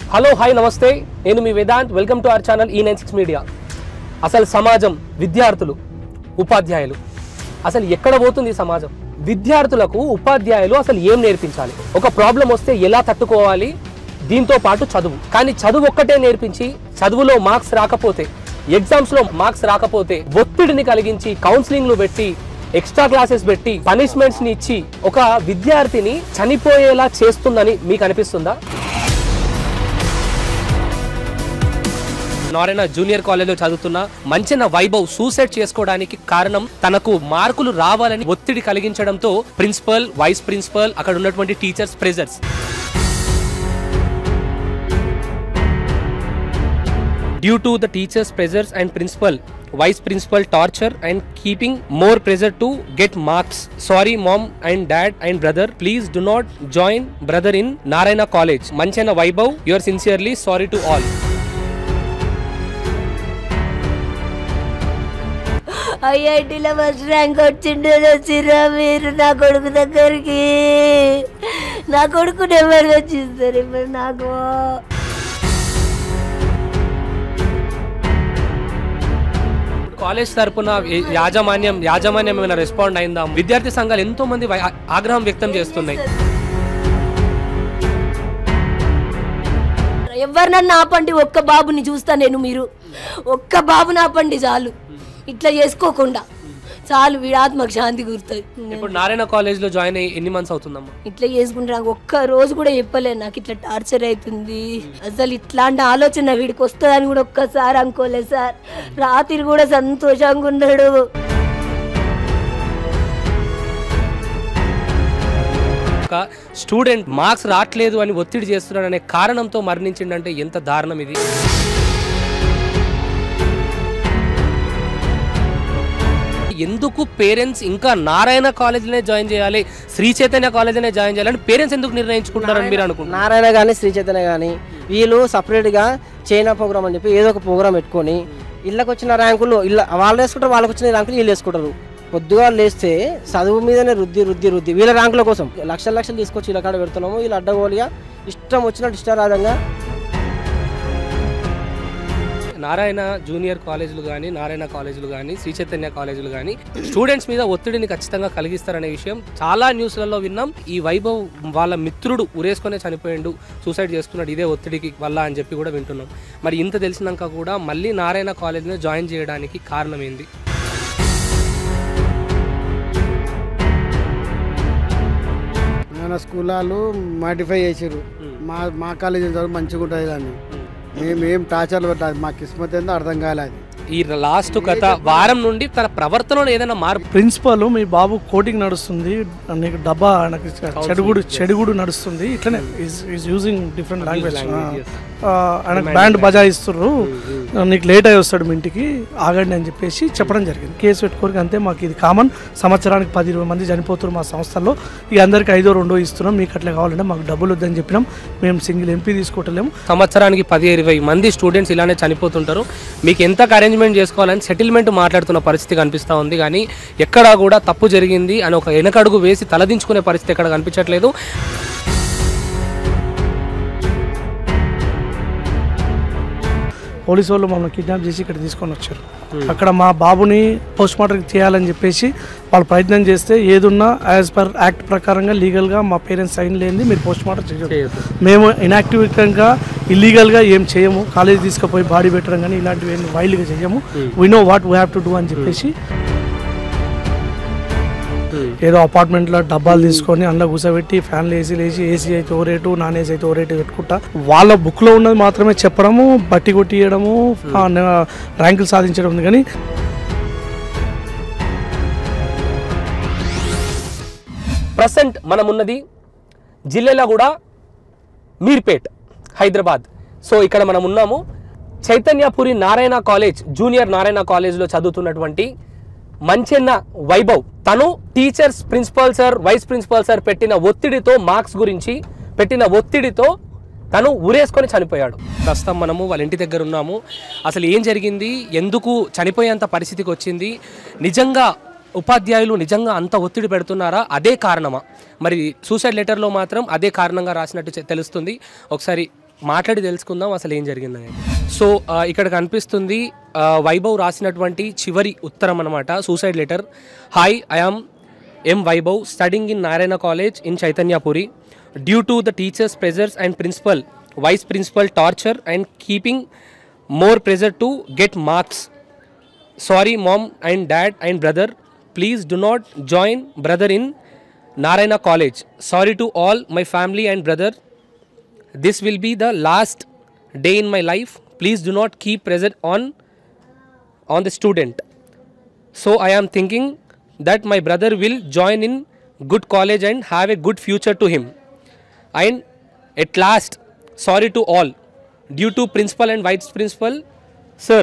Hello hi నమస్తే నేను మీ Vedant welcome to our channel ఈ నైన్ సిక్స్ మీడియా అసలు సమాజం విద్యార్థులు ఉపాధ్యాయులు అసలు ఎక్కడ పోతుంది ఈ సమాజం విద్యార్థులకు ఉపాధ్యాయులు అసలు ఏం నేర్పించాలి ఒక ప్రాబ్లం వస్తే ఎలా తట్టుకోవాలి దీంతో పాటు చదువు కానీ చదువు ఒక్కటే నేర్పించి చదువులో మార్క్స్ రాకపోతే ఎగ్జామ్స్ లో మార్క్స్ రాకపోతే ఒత్తిడిని కలిగించి కౌన్సిలింగ్లు పెట్టి ఎక్స్ట్రా క్లాసెస్ పెట్టి పనిష్మెంట్స్ ని ఇచ్చి ఒక విద్యార్థిని చనిపోయేలా చేస్తుందని మీకు అనిపిస్తుందా నారాయణ జూనియర్ కాలేజ్లో చదువుతున్న మంచిన వైభవ్ సూసైడ్ చేసుకోవడానికి కారణం తనకు మార్కులు రావాలని ఒత్తిడి కలిగించడంతో ప్రిన్సిపల్ వైస్ ప్రిన్సిపల్ అక్కడ ఉన్నటువంటి teachers pressures due to the teachers pressures and principal vice principal torture and keeping more pressure to get marks sorry mom and dad and brother please do not join brother in Narayana college Manchena Vaibhav your sincerely sorry to all ఐఐటీలో first rank వచ్చిండే వచ్చిర్రా మీరు నా కొడుకు దగ్గరికి నా కొడుకు number వచ్చిస్తారు ఇప్పుడు నాకు కాలేజ్ తరపున ఏ- యాజమాన్యం యాజమాన్యం ఏమైనా రెస్పాండ్ అయిందా విద్యార్థి సంఘాలు ఎంతో మంది వై- ఆగ్రహం వ్యక్తం చేస్తున్నాయి ఎవరినన్నా ఆపండి ఒక్క బాబుని చూస్తా నేను మీరు ఒక్క బాబుని ఆపండి చాలు ఇట్లా చేసుకోకుండా చాలు వీడి ఆత్మకు శాంతి గుర్తుంది ఇప్పుడు నారాయణ కాలేజ్ లో జాయిన్ అయ్యి ఎన్ని మంత్స్ అవుతుందమ్మా ఇట్లా చేసుకుంటే నాకు ఒక్క రోజు కూడా చెప్పలే నాకు ఇట్లా టార్చర్ అవుతుంది అసలు ఇట్లాంటి ఆలోచన వీడికి వస్తుందని కూడా ఒక్కసారి అనుకోలేదు సార్ రాత్రి కూడా సంతోషంగా ఉన్నాడు ఒక స్టూడెంట్ మార్క్స్ రావట్లేదు అని ఒత్తిడి చేస్తున్నాడు అనే కారణంతో మరణించిండంటే ఎంత దారుణం ఇది ఎందుకు పేరెంట్స్ ఇంకా నారాయణ కాలేజీలోనే జాయిన్ చేయాలి శ్రీ చైతన్య కాలేజీనే జాయిన్ చేయాలని పేరెంట్స్ ఎందుకు నిర్ణయించుకుంటారని మీరు అనుకుంటున్నారు నారాయణ కానీ శ్రీ చైతన్య కానీ వీళ్ళు సపరేట్గా చైనా ప్రోగ్రామ్ అని చెప్పి ఏదో ఒక ప్రోగ్రామ్ పెట్టుకొని ఇళ్ళకి వచ్చిన ర్యాంకులు ఇళ్ళ వాళ్ళు వేసుకుంటారు వాళ్ళకి వచ్చిన ర్యాంకులు వీళ్ళు వేసుకుంటారు పొద్దుగా లేస్తే చదువు మీదనే రుద్ది రుద్ది రుద్ది వీళ్ళ ర్యాంకుల కోసం లక్షల లక్షలు తీసుకొచ్చి వీళ్ళ కాడ పెడుతున్నాము వీళ్ళు అడ్డగోలుగా ఇష్టం వచ్చినట్టు ఇష్టారాధంగా నారాయణ జూనియర్ కాలేజీలు కానీ నారాయణ కాలేజీలు కానీ శ్రీ చైతన్య కాలేజీలు కానీ స్టూడెంట్స్ మీద ఒత్తిడిని ఖచ్చితంగా కలిగిస్తారనే విషయం చాలా న్యూస్లలో విన్నాం ఈ వైభవ్ వాళ్ళ మిత్రుడు ఉరేసుకొని చనిపోయిండు సూసైడ్ చేసుకున్నాడు ఇదే ఒత్తిడికి వల్ల అని చెప్పి కూడా వింటున్నాం మరి ఇంత తెలిసినాక కూడా మళ్ళీ నారాయణ కాలేజీలో జాయిన్ చేయడానికి కారణం ఏంది మన స్కూలాలు మాడిఫై చేసారు మా మా కాలేజీ చదువు మంచిగా ఉంటుంది అని మేము ఏం టార్చర్లు పెట్టాలి మా కిస్మత్ ఏందో అర్థం కాలేదు ఈ లాస్ట్ గత వారం నుండి తన ప్రవర్తనలో ఏదైనా మార్పు ప్రిన్సిపల్ మీ బాబు కోటింగ్ నడుస్తుంది నీకు డబ్బా నాకు చెడుగుడు చెడుగుడు నడుస్తుంది ఇట్లనే ఈజ్ యూజింగ్ డిఫరెంట్ లాంగ్వేజ్ ఆయనకు బ్యాండ్ బజాయిస్తుర్రు నీకు లేట్ అయి వస్తాడు మీ ఇంటికి ఆగండి అని చెప్పేసి చెప్పడం జరిగింది కేసు పెట్టుకోరికి అంతే మాకు ఇది కామన్ సంవత్సరానికి పది ఇరవై మంది చనిపోతున్నారు మా సంస్థల్లో ఇక అందరికి ఐదో రెండో ఇస్తున్నాం మీకు అట్లా కావాలంటే మాకు డబ్బులు వద్దని చెప్పినాం మేము సింగిల్ ఎంపీ తీసుకోవట్లేము సంవత్సరానికి పది ఇరవై మంది స్టూడెంట్స్ ఇలానే చనిపోతుంటారు మీకు ఎంత అరేంజ్మెంట్ చేసుకోవాలని సెటిల్మెంట్ మాట్లాడుతున్న పరిస్థితి కనిపిస్తూ ఉంది కానీ ఎక్కడా కూడా తప్పు జరిగింది అని ఒక వెనకడుగు వేసి తలదించుకునే పరిస్థితి ఎక్కడ కనిపించట్లేదు పోలీసు వాళ్ళు మమ్మల్ని కిడ్నాప్ చేసి ఇక్కడ తీసుకొని వచ్చారు అక్కడ మా బాబుని పోస్ట్ మార్టం చేయాలని చెప్పేసి వాళ్ళు ప్రయత్నం చేస్తే ఏదున్నా యాజ్ పర్ యాక్ట్ ప్రకారంగా లీగల్గా మా పేరెంట్స్ సైన్ లేనిది మీరు పోస్ట్ మార్టం చేయదు మేము ఇన్యాక్టివ్గా ఇల్లీగల్గా ఏం చేయము కాలేజ్ తీసుకుపోయి బాడీ పెట్టడం కానీ ఇలాంటివి ఏం వైల్డ్గా చేయము we know what we have to do అని చెప్పేసి ఏదో అపార్ట్మెంట్లో డబ్బాలు తీసుకొని అందులో కూర్చోబెట్టి ఫ్యాన్లు ఏసీ లేచి ఏసీ అయితే ఓ రేటు నాన్ ఏసీ అయితే ఓ రేటు పెట్టుకుంటా వాళ్ళ బుక్లో ఉన్నది మాత్రమే చెప్పడము బట్టి కొట్టియడము ఆ, న- ర్యాంకులు సాధించడం ఉంది కానీ ప్రజెంట్ మనం ఉన్నది జిల్లాలో కూడా మీర్పేట్ హైదరాబాద్ సో ఇక్కడ మనం ఉన్నాము చైతన్యపురి నారాయణ కాలేజ్ జూనియర్ నారాయణ కాలేజ్లో చదువుతున్నటువంటి మంచెన్న వైభవ్ తను teachers principal sir vice principal sir పెట్టిన ఒత్తిడితో మార్క్స్ గురించి పెట్టిన ఒత్తిడితో తను ఊరేసుకొని చనిపోయాడు ప్రస్తుతం మనము వాళ్ళ ఇంటి దగ్గర ఉన్నాము అసలు ఏం జరిగింది ఎందుకు చనిపోయేంత పరిస్థితికి వచ్చింది నిజంగా ఉపాధ్యాయులు నిజంగా అంత ఒత్తిడి పెడుతున్నారా అదే కారణమా మరి సూసైడ్ లెటర్లో మాత్రం అదే కారణంగా రాసినట్టు చె- తెలుస్తుంది ఒకసారి మాట్లాడి తెలుసుకుందాం అసలు ఏం జరిగిందని సో ఆ, ఇక్కడ కనిపిస్తుంది ఆ, వైభవ్ రాసినటువంటి చివరి ఉత్తరం అనమాట suicide letter hi I am M Vaibhav studying in Narayana college in Chaitanyapuri due to the teachers pressures and principal vice principal torture and keeping more pressure to get marks sorry mom and dad and brother please do not join brother in narayana college sorry to all my family and brother this will be the last day in my life please do not keep pressure on on the student so i am thinking that my brother will join in good college and have a good future to him and at last sorry to all due to principal and vice principal sir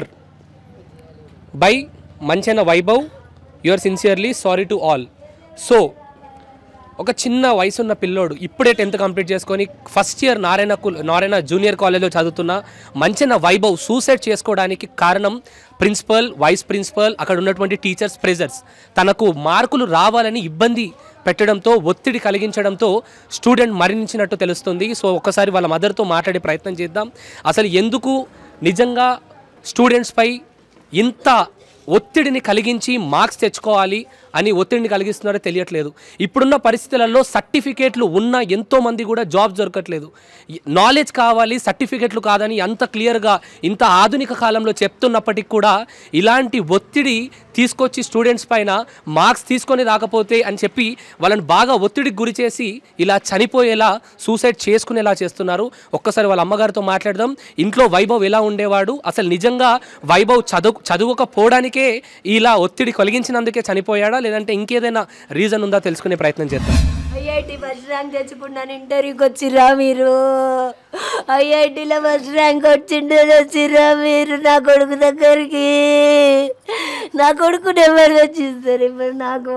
by Manchena Vaibhav your sincerely sorry to all so ఒక చిన్న వయసున్న పిల్లోడు ఇప్పుడే tenth complete చేసుకొని first year Narayana కుల్ Narayana junior కాలేజ్లో చదువుతున్న మంచిన Vaibhav suicide చేసుకోవడానికి కారణం ప్రిన్సిపల్ వైస్ ప్రిన్సిపల్ అక్కడ ఉన్నటువంటి టీచర్స్ ప్రెజర్స్ తనకు మార్కులు రావాలని ఇబ్బంది పెట్టడంతో ఒత్తిడి కలిగించడంతో స్టూడెంట్ మరణించినట్టు తెలుస్తుంది సో ఒక్కసారి వాళ్ళ మదర్తో మాట్లాడే ప్రయత్నం చేద్దాం అసలు ఎందుకు నిజంగా స్టూడెంట్స్పై ఇంత ఒత్తిడిని కలిగించి మార్క్స్ తెచ్చుకోవాలి అని ఒత్తిడిని కలిగిస్తున్నారో తెలియట్లేదు ఇప్పుడున్న పరిస్థితులలో సర్టిఫికేట్లు ఉన్న ఎంతో మంది కూడా జాబ్ దొరకట్లేదు నాలెడ్జ్ కావాలి సర్టిఫికేట్లు కాదని అంత క్లియర్గా ఇంత ఆధునిక కాలంలో చెప్తున్నప్పటికీ కూడా ఇలాంటి ఒత్తిడి తీసుకొచ్చి స్టూడెంట్స్ పైన మార్క్స్ తీసుకొని రాకపోతే అని చెప్పి వాళ్ళని బాగా ఒత్తిడికి గురి చేసి ఇలా చనిపోయేలా సూసైడ్ చేసుకునేలా చేస్తున్నారు ఒక్కసారి వాళ్ళ అమ్మగారితో మాట్లాడదాం ఇంట్లో వైభవ్ ఎలా ఉండేవాడు అసలు నిజంగా వైభవ్ చదువు చదువుకపోవడానికే ఇలా ఒత్తిడి కలిగించినందుకే చనిపోయాడా లేదంటే ఇంకేదైనా రీజన్ ఉందా తెలుసుకునే ప్రయత్నం చేద్దాం ఐఐటి ఫస్ట్ ర్యాంక్ తెచ్చుకున్నాను ఇంటర్వ్యూకి వచ్చిర్రా మీరు ఐఐటిలో ఫస్ట్ ర్యాంక్ వచ్చిండు వచ్చిర్రా మీరు నా కొడుకు దగ్గరికి నా కొడుకుని ఎవరు వచ్చిస్తారు ఇప్పుడు నాకు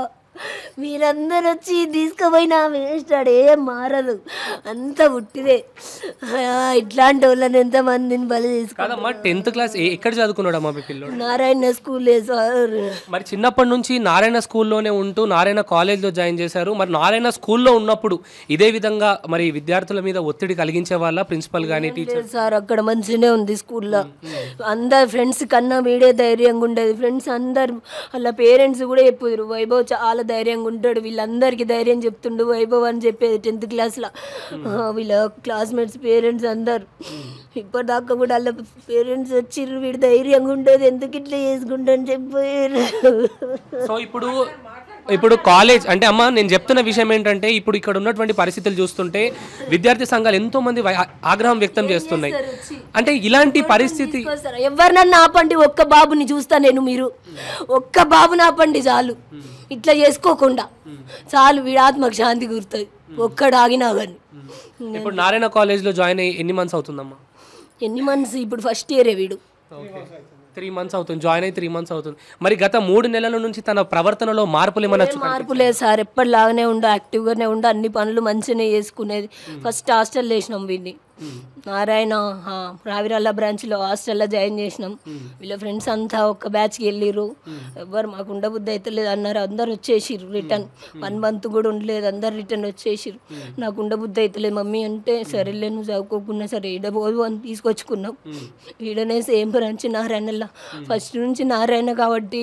మీరందరూ వచ్చి తీసుకుపోయినా వేస్ట్ ఆడు ఏం మారదు అంత పుట్టిదే ఆ, ఇట్లాంటి వాళ్ళని ఎంతమందిని బలి తీసుకు కాదమ్మా టెన్త్ క్లాస్ ఎక్కడ చదువుకున్నాడు అమ్మా మీ పిల్లోడు నారాయణ స్కూలే సార్ మరి చిన్నప్పటి నుంచి నారాయణ స్కూల్లోనే ఉంటూ నారాయణ కాలేజ్లో జాయిన్ చేశారు మరి నారాయణ స్కూల్లో ఉన్నప్పుడు ఇదే విధంగా మరి విద్యార్థుల మీద ఒత్తిడి కలిగించే వాళ్ళ ప్రిన్సిపల్ కానీ టీచర్ లేదు సార్ అక్కడ మంచిగానే ఉంది స్కూల్లో అందరు ఫ్రెండ్స్ కన్నా వీడే ధైర్యంగా ఉండేది ఫ్రెండ్స్ అందరు వాళ్ళ పేరెంట్స్ కూడా చెప్పారు వైభవ్ చాలా ధైర్యంగా ఉంటాడు వీళ్ళందరికీ ధైర్యం చెప్తుండు వైభవ్ అని చెప్పేది టెన్త్ క్లాస్లో వీళ్ళ క్లాస్మేట్స్ పేరెంట్స్ అందరు ఇప్పటిదాకా కూడా వాళ్ళ పేరెంట్స్ వచ్చిర్రు వీడు ధైర్యంగా ఉండేది ఎందుకు ఇట్లా చేసుకుంటా అని చెప్పారు సో ఇప్పుడు ఇప్పుడు కాలేజ్ అంటే అమ్మ నేను చెప్తున్న విషయం ఏంటంటే ఇప్పుడు ఇక్కడ ఉన్నటువంటి పరిస్థితులు చూస్తుంటే విద్యార్థి సంఘాలు ఎంతో మంది వై- ఆగ్రహం వ్యక్తం చేస్తున్నాయి అంటే ఇలాంటి పరిస్థితి తీసుకొస్తారా? ఎవరినన్నా ఆపండి ఒక్క బాబుని చూస్తా నేను మీరు ఒక్క బాబుని ఆపండి చాలు ఇట్లా చేసుకోకుండా చాలు వీడి ఆత్మకు శాంతి గుర్తుంది ఒక్కడు ఆగినా కానీ ఇప్పుడు నారాయణ కాలేజ్లో జాయిన్ అయ్యి ఎన్ని మంత్స్ అవుతుందమ్మా ఎన్ని మంత్స్ ఇప్పుడు ఫస్ట్ ఇయరే వీడు త్రీ మంత్స్ అవుతుంది జాయిన్ అయ్యి త్రీ మంత్స్ అవుతుంది మరి గత మూడు నెలల నుంచి తన ప్రవర్తనలో మార్పులు ఏమైనా చూ- మార్పు లేదు సార్ ఎప్పటిలాగానే ఉండు యాక్టివ్గానే ఉండు అన్ని పనులు మంచిగానే చేసుకునేది ఫస్ట్ హాస్టల్ వేసినాం వీడిని నారాయణ ఆ, రావిరాల బ్రాంచ్లో హాస్టల్లో జాయిన్ చేసినాం వీళ్ళ ఫ్రెండ్స్ అంతా ఒక్క బ్యాచ్కి వెళ్ళిర్రు ఎవ్వరు మాకు ఉండబుద్ధి అయితే లేదు అన్నారు అందరు వచ్చేసిర్రు రిటర్న్ వన్ మంత్ కూడా ఉండలేదు అందరు రిటర్న్ వచ్చేసిర్రు నాకు ఉండబుద్ధి అయితే లేదు మమ్మీ అంటే సరేలే నువ్వు చదువుకోకున్నా సరే ఈడ పోదు అని తీసుకొచ్చుకున్నాం ఈడనే సేమ్ బ్రాంచ్ నారాయణలో ఫస్ట్ నుంచి నారాయణ కాబట్టి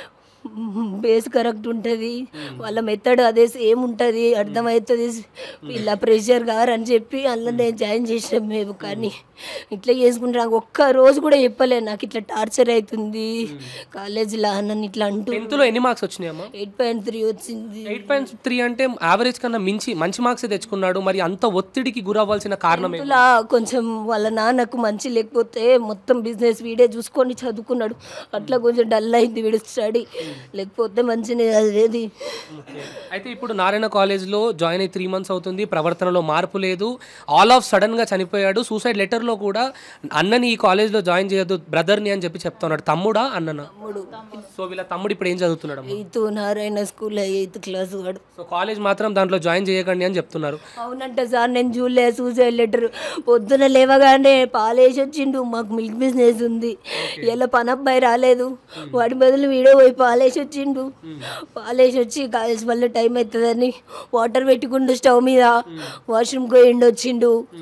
బేస్ కరెక్ట్ ఉంటుంది వాళ్ళ మెథడ్ అదే సేమ్ ఉంటుంది అర్థమవుతుంది వీళ్ళ ప్రెషర్ గారు అని చెప్పి అందులో నేను జాయిన్ చేసాం మేము కానీ ఇట్లా చేసుకుంటే నాకు ఒక్క రోజు కూడా చెప్పలే నాకు ఇట్లా టార్చర్ అవుతుంది కాలేజీలో నన్ను ఇట్లా అంటూ టెన్త్లో ఎన్ని మార్క్స్ వచ్చినాయమ్మా ఎయిట్ పాయింట్ త్రీ వచ్చింది ఎయిట్ పాయింట్ త్రీ అంటే యావరేజ్ కన్నా మించి మంచి మార్క్స్ తెచ్చుకున్నాడు మరి అంత ఒత్తిడికి గురవ్వాల్సిన కారణం ఏంటి? ఇలా కొంచెం వాళ్ళ నాన్నకు మంచి లేకపోతే మొత్తం బిజినెస్ వీడే చూసుకొని చదువుకున్నాడు అట్లా కొంచెం డల్ అయింది వీడు స్టడీ లేకపోతే మంచిగా అదేది అయితే ఇప్పుడు నారాయణ కాలేజ్లో జాయిన్ అయ్యి త్రీ మంత్స్ అవుతుంది ప్రవర్తనలో మార్పు లేదు ఆల్ ఆఫ్ సడన్గా చనిపోయాడు సూసైడ్ లెటర్లో కూడా అన్నని ఈ కాలేజ్లో జాయిన్ చేయొద్దు బ్రదర్ని అని చెప్పి చెప్తున్నాడు తమ్ముడా అన్ననా తమ్ముడు సో వీళ్ళ తమ్ముడు ఇప్పుడు ఏం చదువుతున్నాడు అమ్మ? Eighth Narayana school eighth class వాడు సో కాలేజ్ మాత్రం దాంట్లో జాయిన్ చేయకండి అని చెప్తున్నారు అవునంట సార్ నేను చూడలే సూసైడ్ లెటర్ పొద్దున లేవగానే పాలేసి వచ్చిండు మాకు మిల్క్ బిజినెస్ ఉంది ఇలా పనబ్బాయి రాలేదు వాడి బదులు వీడియో పోయి పాలేసి వచ్చిండు పాలేసి వచ్చి కాలేజ్ వల్ల టైం అవుతుందని వాటర్ పెట్టుకుండు స్టవ్ మీద వాష్రూమ్కి పోయిండు వచ్చిండు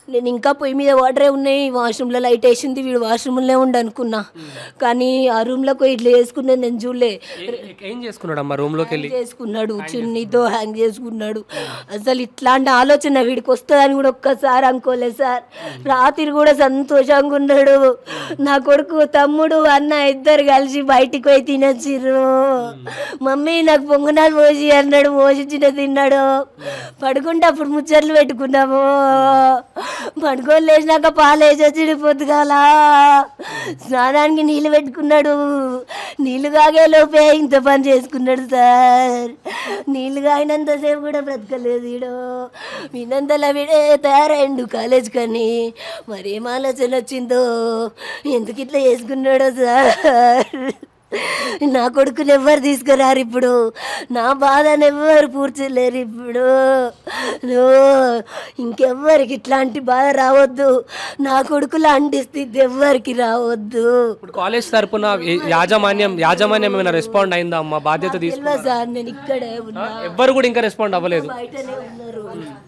నేను ఇంకా పొయ్యి మీద వాటరే ఉన్నాయి వాష్రూమ్లో లైట్ వేసింది వీడు వాష్రూమ్లోనే ఉండి అనుకున్నా కానీ ఆ రూమ్లోకి ఇట్లా వేసుకున్నది నేను చూడలే ఏ- ఏం చేసుకున్నాడు అమ్మా రూమ్లోకి వెళ్ళి చేసుకున్నాడు చున్నీతో హ్యాంగ్ చేసుకున్నాడు అసలు ఇట్లాంటి ఆలోచన వీడికి వస్తుందని కూడా ఒక్కసారి అనుకోలేదు సార్ రాత్రి కూడా సంతోషంగా ఉన్నాడు నా కొడుకు తమ్ముడు అన్న ఇద్దరు కలిసి బయటికి పోయి తినొచ్చిర్రు మమ్మీ నాకు పొంగనాలు పోసి అన్నాడు పోషించిన తిన్నాడు పడుకుంటే అప్పుడు ముచ్చట్లు పెట్టుకున్నాము పడుకొని లేచినాక పాలు వేసి వచ్చి పొద్దుగాల స్నానానికి నీళ్ళు పెట్టుకున్నాడు నీళ్ళు కాగే లోపే ఇంత పని చేసుకున్నాడు సార్ నీళ్ళు కాగినంతసేపు కూడా బ్రతకలేదు వీడు వినంతలా వీడే తయారైండు కాలేజ్ కానీ మరేం ఆలోచన వచ్చిందో ఎందుకు ఇట్లా చేసుకున్నాడో సార్ నా కొడుకుని ఎవ్వరు తీసుకురారు ఇప్పుడు నా బాధను ఎవ్వరు పూడ్చలేరు ఇప్పుడు నువ్వు ఇంకెవ్వరికి ఇట్లాంటి బాధ రావద్దు నా కొడుకు లాంటి స్థితి ఎవ్వరికి రావద్దు ఇప్పుడు కాలేజ్ తరపున ఏ- యాజమాన్యం యాజమాన్యం ఏమైనా రెస్పాండ్ అయిందా అమ్మా బాధ్యత తీసుకు తెలియదు సార్ నేను ఇక్కడే ఉన్నా ఎవ్వరు కూడా ఇంకా రెస్పాండ్ అవ్వలేదు బయటనే ఉన్నారు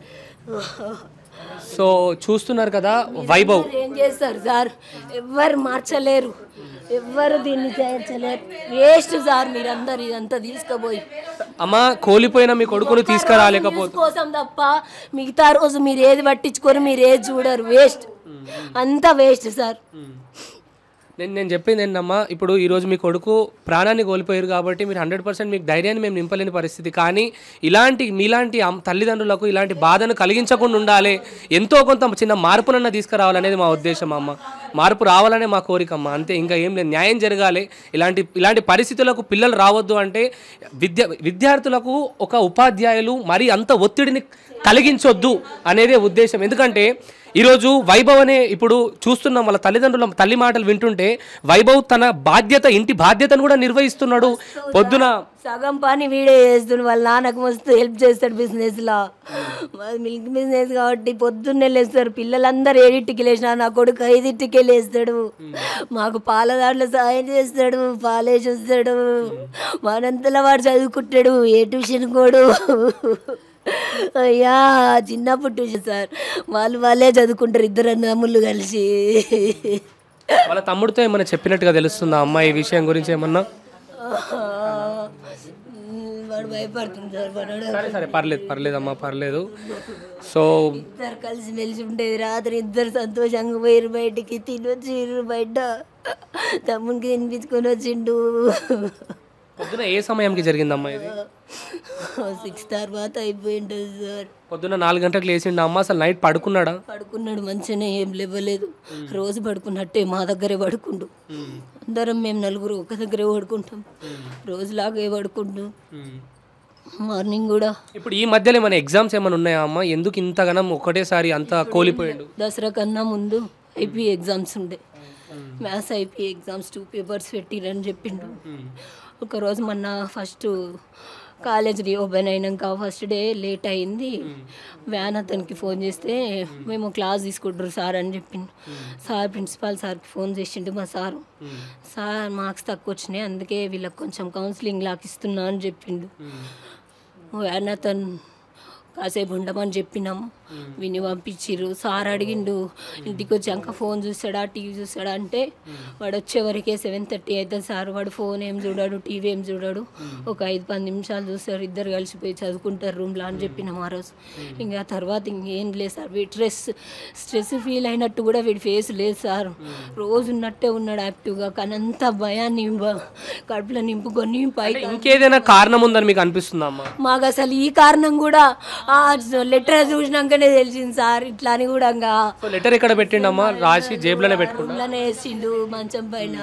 సో చూస్తున్నారు కదా వైభవ్ ఏం చేస్తారు సార్ ఎవ్వరు మార్చలేరు ఎవ్వరు దీన్ని చేర్చలేరు వేస్ట్ సార్ మీరందరు ఇదంతా తీసుకుపోయి అమ్మ కోల్పోయిన మీ కొడుకును తీసుకురాలేకపోతే కోసం తప్ప మిగతా రోజు మీరు ఏది పట్టించుకొని మీరు ఏది చూడరు వేస్ట్ అంతా వేస్ట్ సార్ నేను నేను చెప్పింది ఏంటమ్మా ఇప్పుడు ఈరోజు మీ కొడుకు ప్రాణాన్ని కోల్పోయారు కాబట్టి మీరు హండ్రెడ్ పర్సెంట్ మీకు ధైర్యాన్ని మేము నింపలేని పరిస్థితి కానీ ఇలాంటి మీలాంటి అమ్- తల్లిదండ్రులకు ఇలాంటి బాధను కలిగించకుండా ఉండాలి ఎంతో కొంత చిన్న మార్పునన్న తీసుకురావాలనేది మా ఉద్దేశం అమ్మ మార్పు రావాలనే మా కోరిక అమ్మ అంతే ఇంకా ఏం లేదు న్యాయం జరగాలి ఇలాంటి ఇలాంటి పరిస్థితులకు పిల్లలు రావద్దు అంటే విద్య విద్యార్థులకు ఒక ఉపాధ్యాయులు మరి అంత ఒత్తిడిని కలిగించొద్దు అనేదే ఉద్దేశం ఎందుకంటే ఈరోజు వైభవ్ అనే ఇప్పుడు చూస్తున్నాం వాళ్ళ తల్లిదండ్రుల తల్లి మాటలు వింటుంటే వైభవ్ తన బాధ్యత ఇంటి బాధ్యతను కూడా నిర్వహిస్తున్నాడు పొద్దున సగం పని వీడే చేస్తుండు వాళ్ళ నాన్నకు మస్తు హెల్ప్ చేస్తాడు బిజినెస్ లో మాది మిల్క్ బిజినెస్ కాబట్టి పొద్దున్నే లేస్తారు పిల్లలందరూ ఏడింటికి లేచినా నా కొడుకు ఐదింటికే లేస్తాడు మాకు పాల దాంట్లో సాయం చేస్తాడు పాలేసి వస్తాడు వానంతలో వాడు చదువుకుంటాడు ఏ ట్యూషన్ కోడు అయ్యా చిన్నప్పుడు ట్యూషన్ సార్ వాళ్ళు వాళ్ళే చదువుకుంటారు ఇద్దరు అన్నముళ్ళు కలిసి వాళ్ళ తమ్ముడితో ఏమన్నా చెప్పినట్టుగా తెలుస్తుందా అమ్మ ఈ విషయం గురించి ఏమన్నా వాడు భయపడుతుంది సార్ వాడు సరే సరే పర్లేదు పర్లేదు అమ్మా పర్లేదు సో ఇద్దరు కలిసి మెలిసి ఉండేది రాత్రి ఇద్దరు సంతోషంగా పోయారు బయటికి తినొచ్చిర్రు బయట తమ్మునికి తినిపించుకొని వచ్చిండు పొద్దున ఏ సమయంకి జరిగిందమ్మా ఇది సిక్స్ తర్వాత అయిపోయింటుంది సార్ పొద్దున్న నాలుగు గంటలకు లేచిండు అమ్మ అసలు నైట్ పడుకున్నాడా పడుకున్నాడు మంచిగానే ఏం లేవలేదు రోజు పడుకున్నట్టే మా దగ్గరే పడుకుండు అందరం మేము నలుగురు ఒక దగ్గరే పడుకుంటాం రోజులాగే పడుకుంటాం మార్నింగ్ కూడా ఇప్పుడు ఈ మధ్యలో ఏమైనా ఎగ్జామ్స్ ఏమైనా ఉన్నాయా అమ్మ ఎందుకు ఇంతగానం ఒకటేసారి అంత కోల్పోయాడు దసరా కన్నా ముందు ఐపీ ఎగ్జామ్స్ ఉండే maths IP exams two papers పెట్టిరని చెప్పిండు ఒకరోజు మొన్న ఫస్ట్ కాలేజ్ రీఓపెన్ అయినాక ఫస్ట్ డే లేట్ అయింది వ్యాన్ అతనికి ఫోన్ చేస్తే మేము క్లాస్ తీసుకుంటారు సార్ అని చెప్పిండు సార్ ప్రిన్సిపాల్ సార్కి ఫోన్ చేసిండు మా సారు సార్ మార్క్స్ తక్కువ వచ్చినాయి అందుకే వీళ్ళకి కొంచెం కౌన్సిలింగ్ లాక్ ఇస్తున్నా అని చెప్పిండు వ్యాన్ అతను కాసేపు ఉండమని చెప్పినాము విని పంపించిర్రు సార్ అడిగిండు ఇంటికి వచ్చాక ఫోన్ చూస్తాడా టీవీ చూస్తాడా అంటే వాడు వచ్చే వరకే సెవెన్ థర్టీ అవుతుంది సార్ వాడు ఫోన్ ఏం చూడాడు టీవీ ఏం చూడాడు ఒక ఐదు పది నిమిషాలు చూస్తారు ఇద్దరు కలిసిపోయి చదువుకుంటారు రూమ్లో అని చెప్పినాం ఆ రోజు ఇంకా తర్వాత ఇంకేం లేదు సార్ వీడి స్ట్రెస్ స్ట్రెస్ ఫీల్ అయినట్టు కూడా వీడి ఫేస్ లేదు సార్ రోజు ఉన్నట్టే ఉన్నాడు యాక్టివ్గా కానీ అంత భయాన్ని బ- కడుపులో నింపుకొని పైకి ఇంకేదైనా కారణం ఉందని మీకు అనిపిస్తుందా అమ్మా మాకు అసలు ఈ కారణం కూడా ఆ లెటర్ చూసినాకనే తెలిసింది సార్ ఇట్లా అని కూడా ఇంకా సో లెటర్ ఎక్కడ పెట్టిండమ్మా రాసి జేబులోనే పెట్టుకుంటా ఊళ్ళోనే వేసిండు మంచం పైన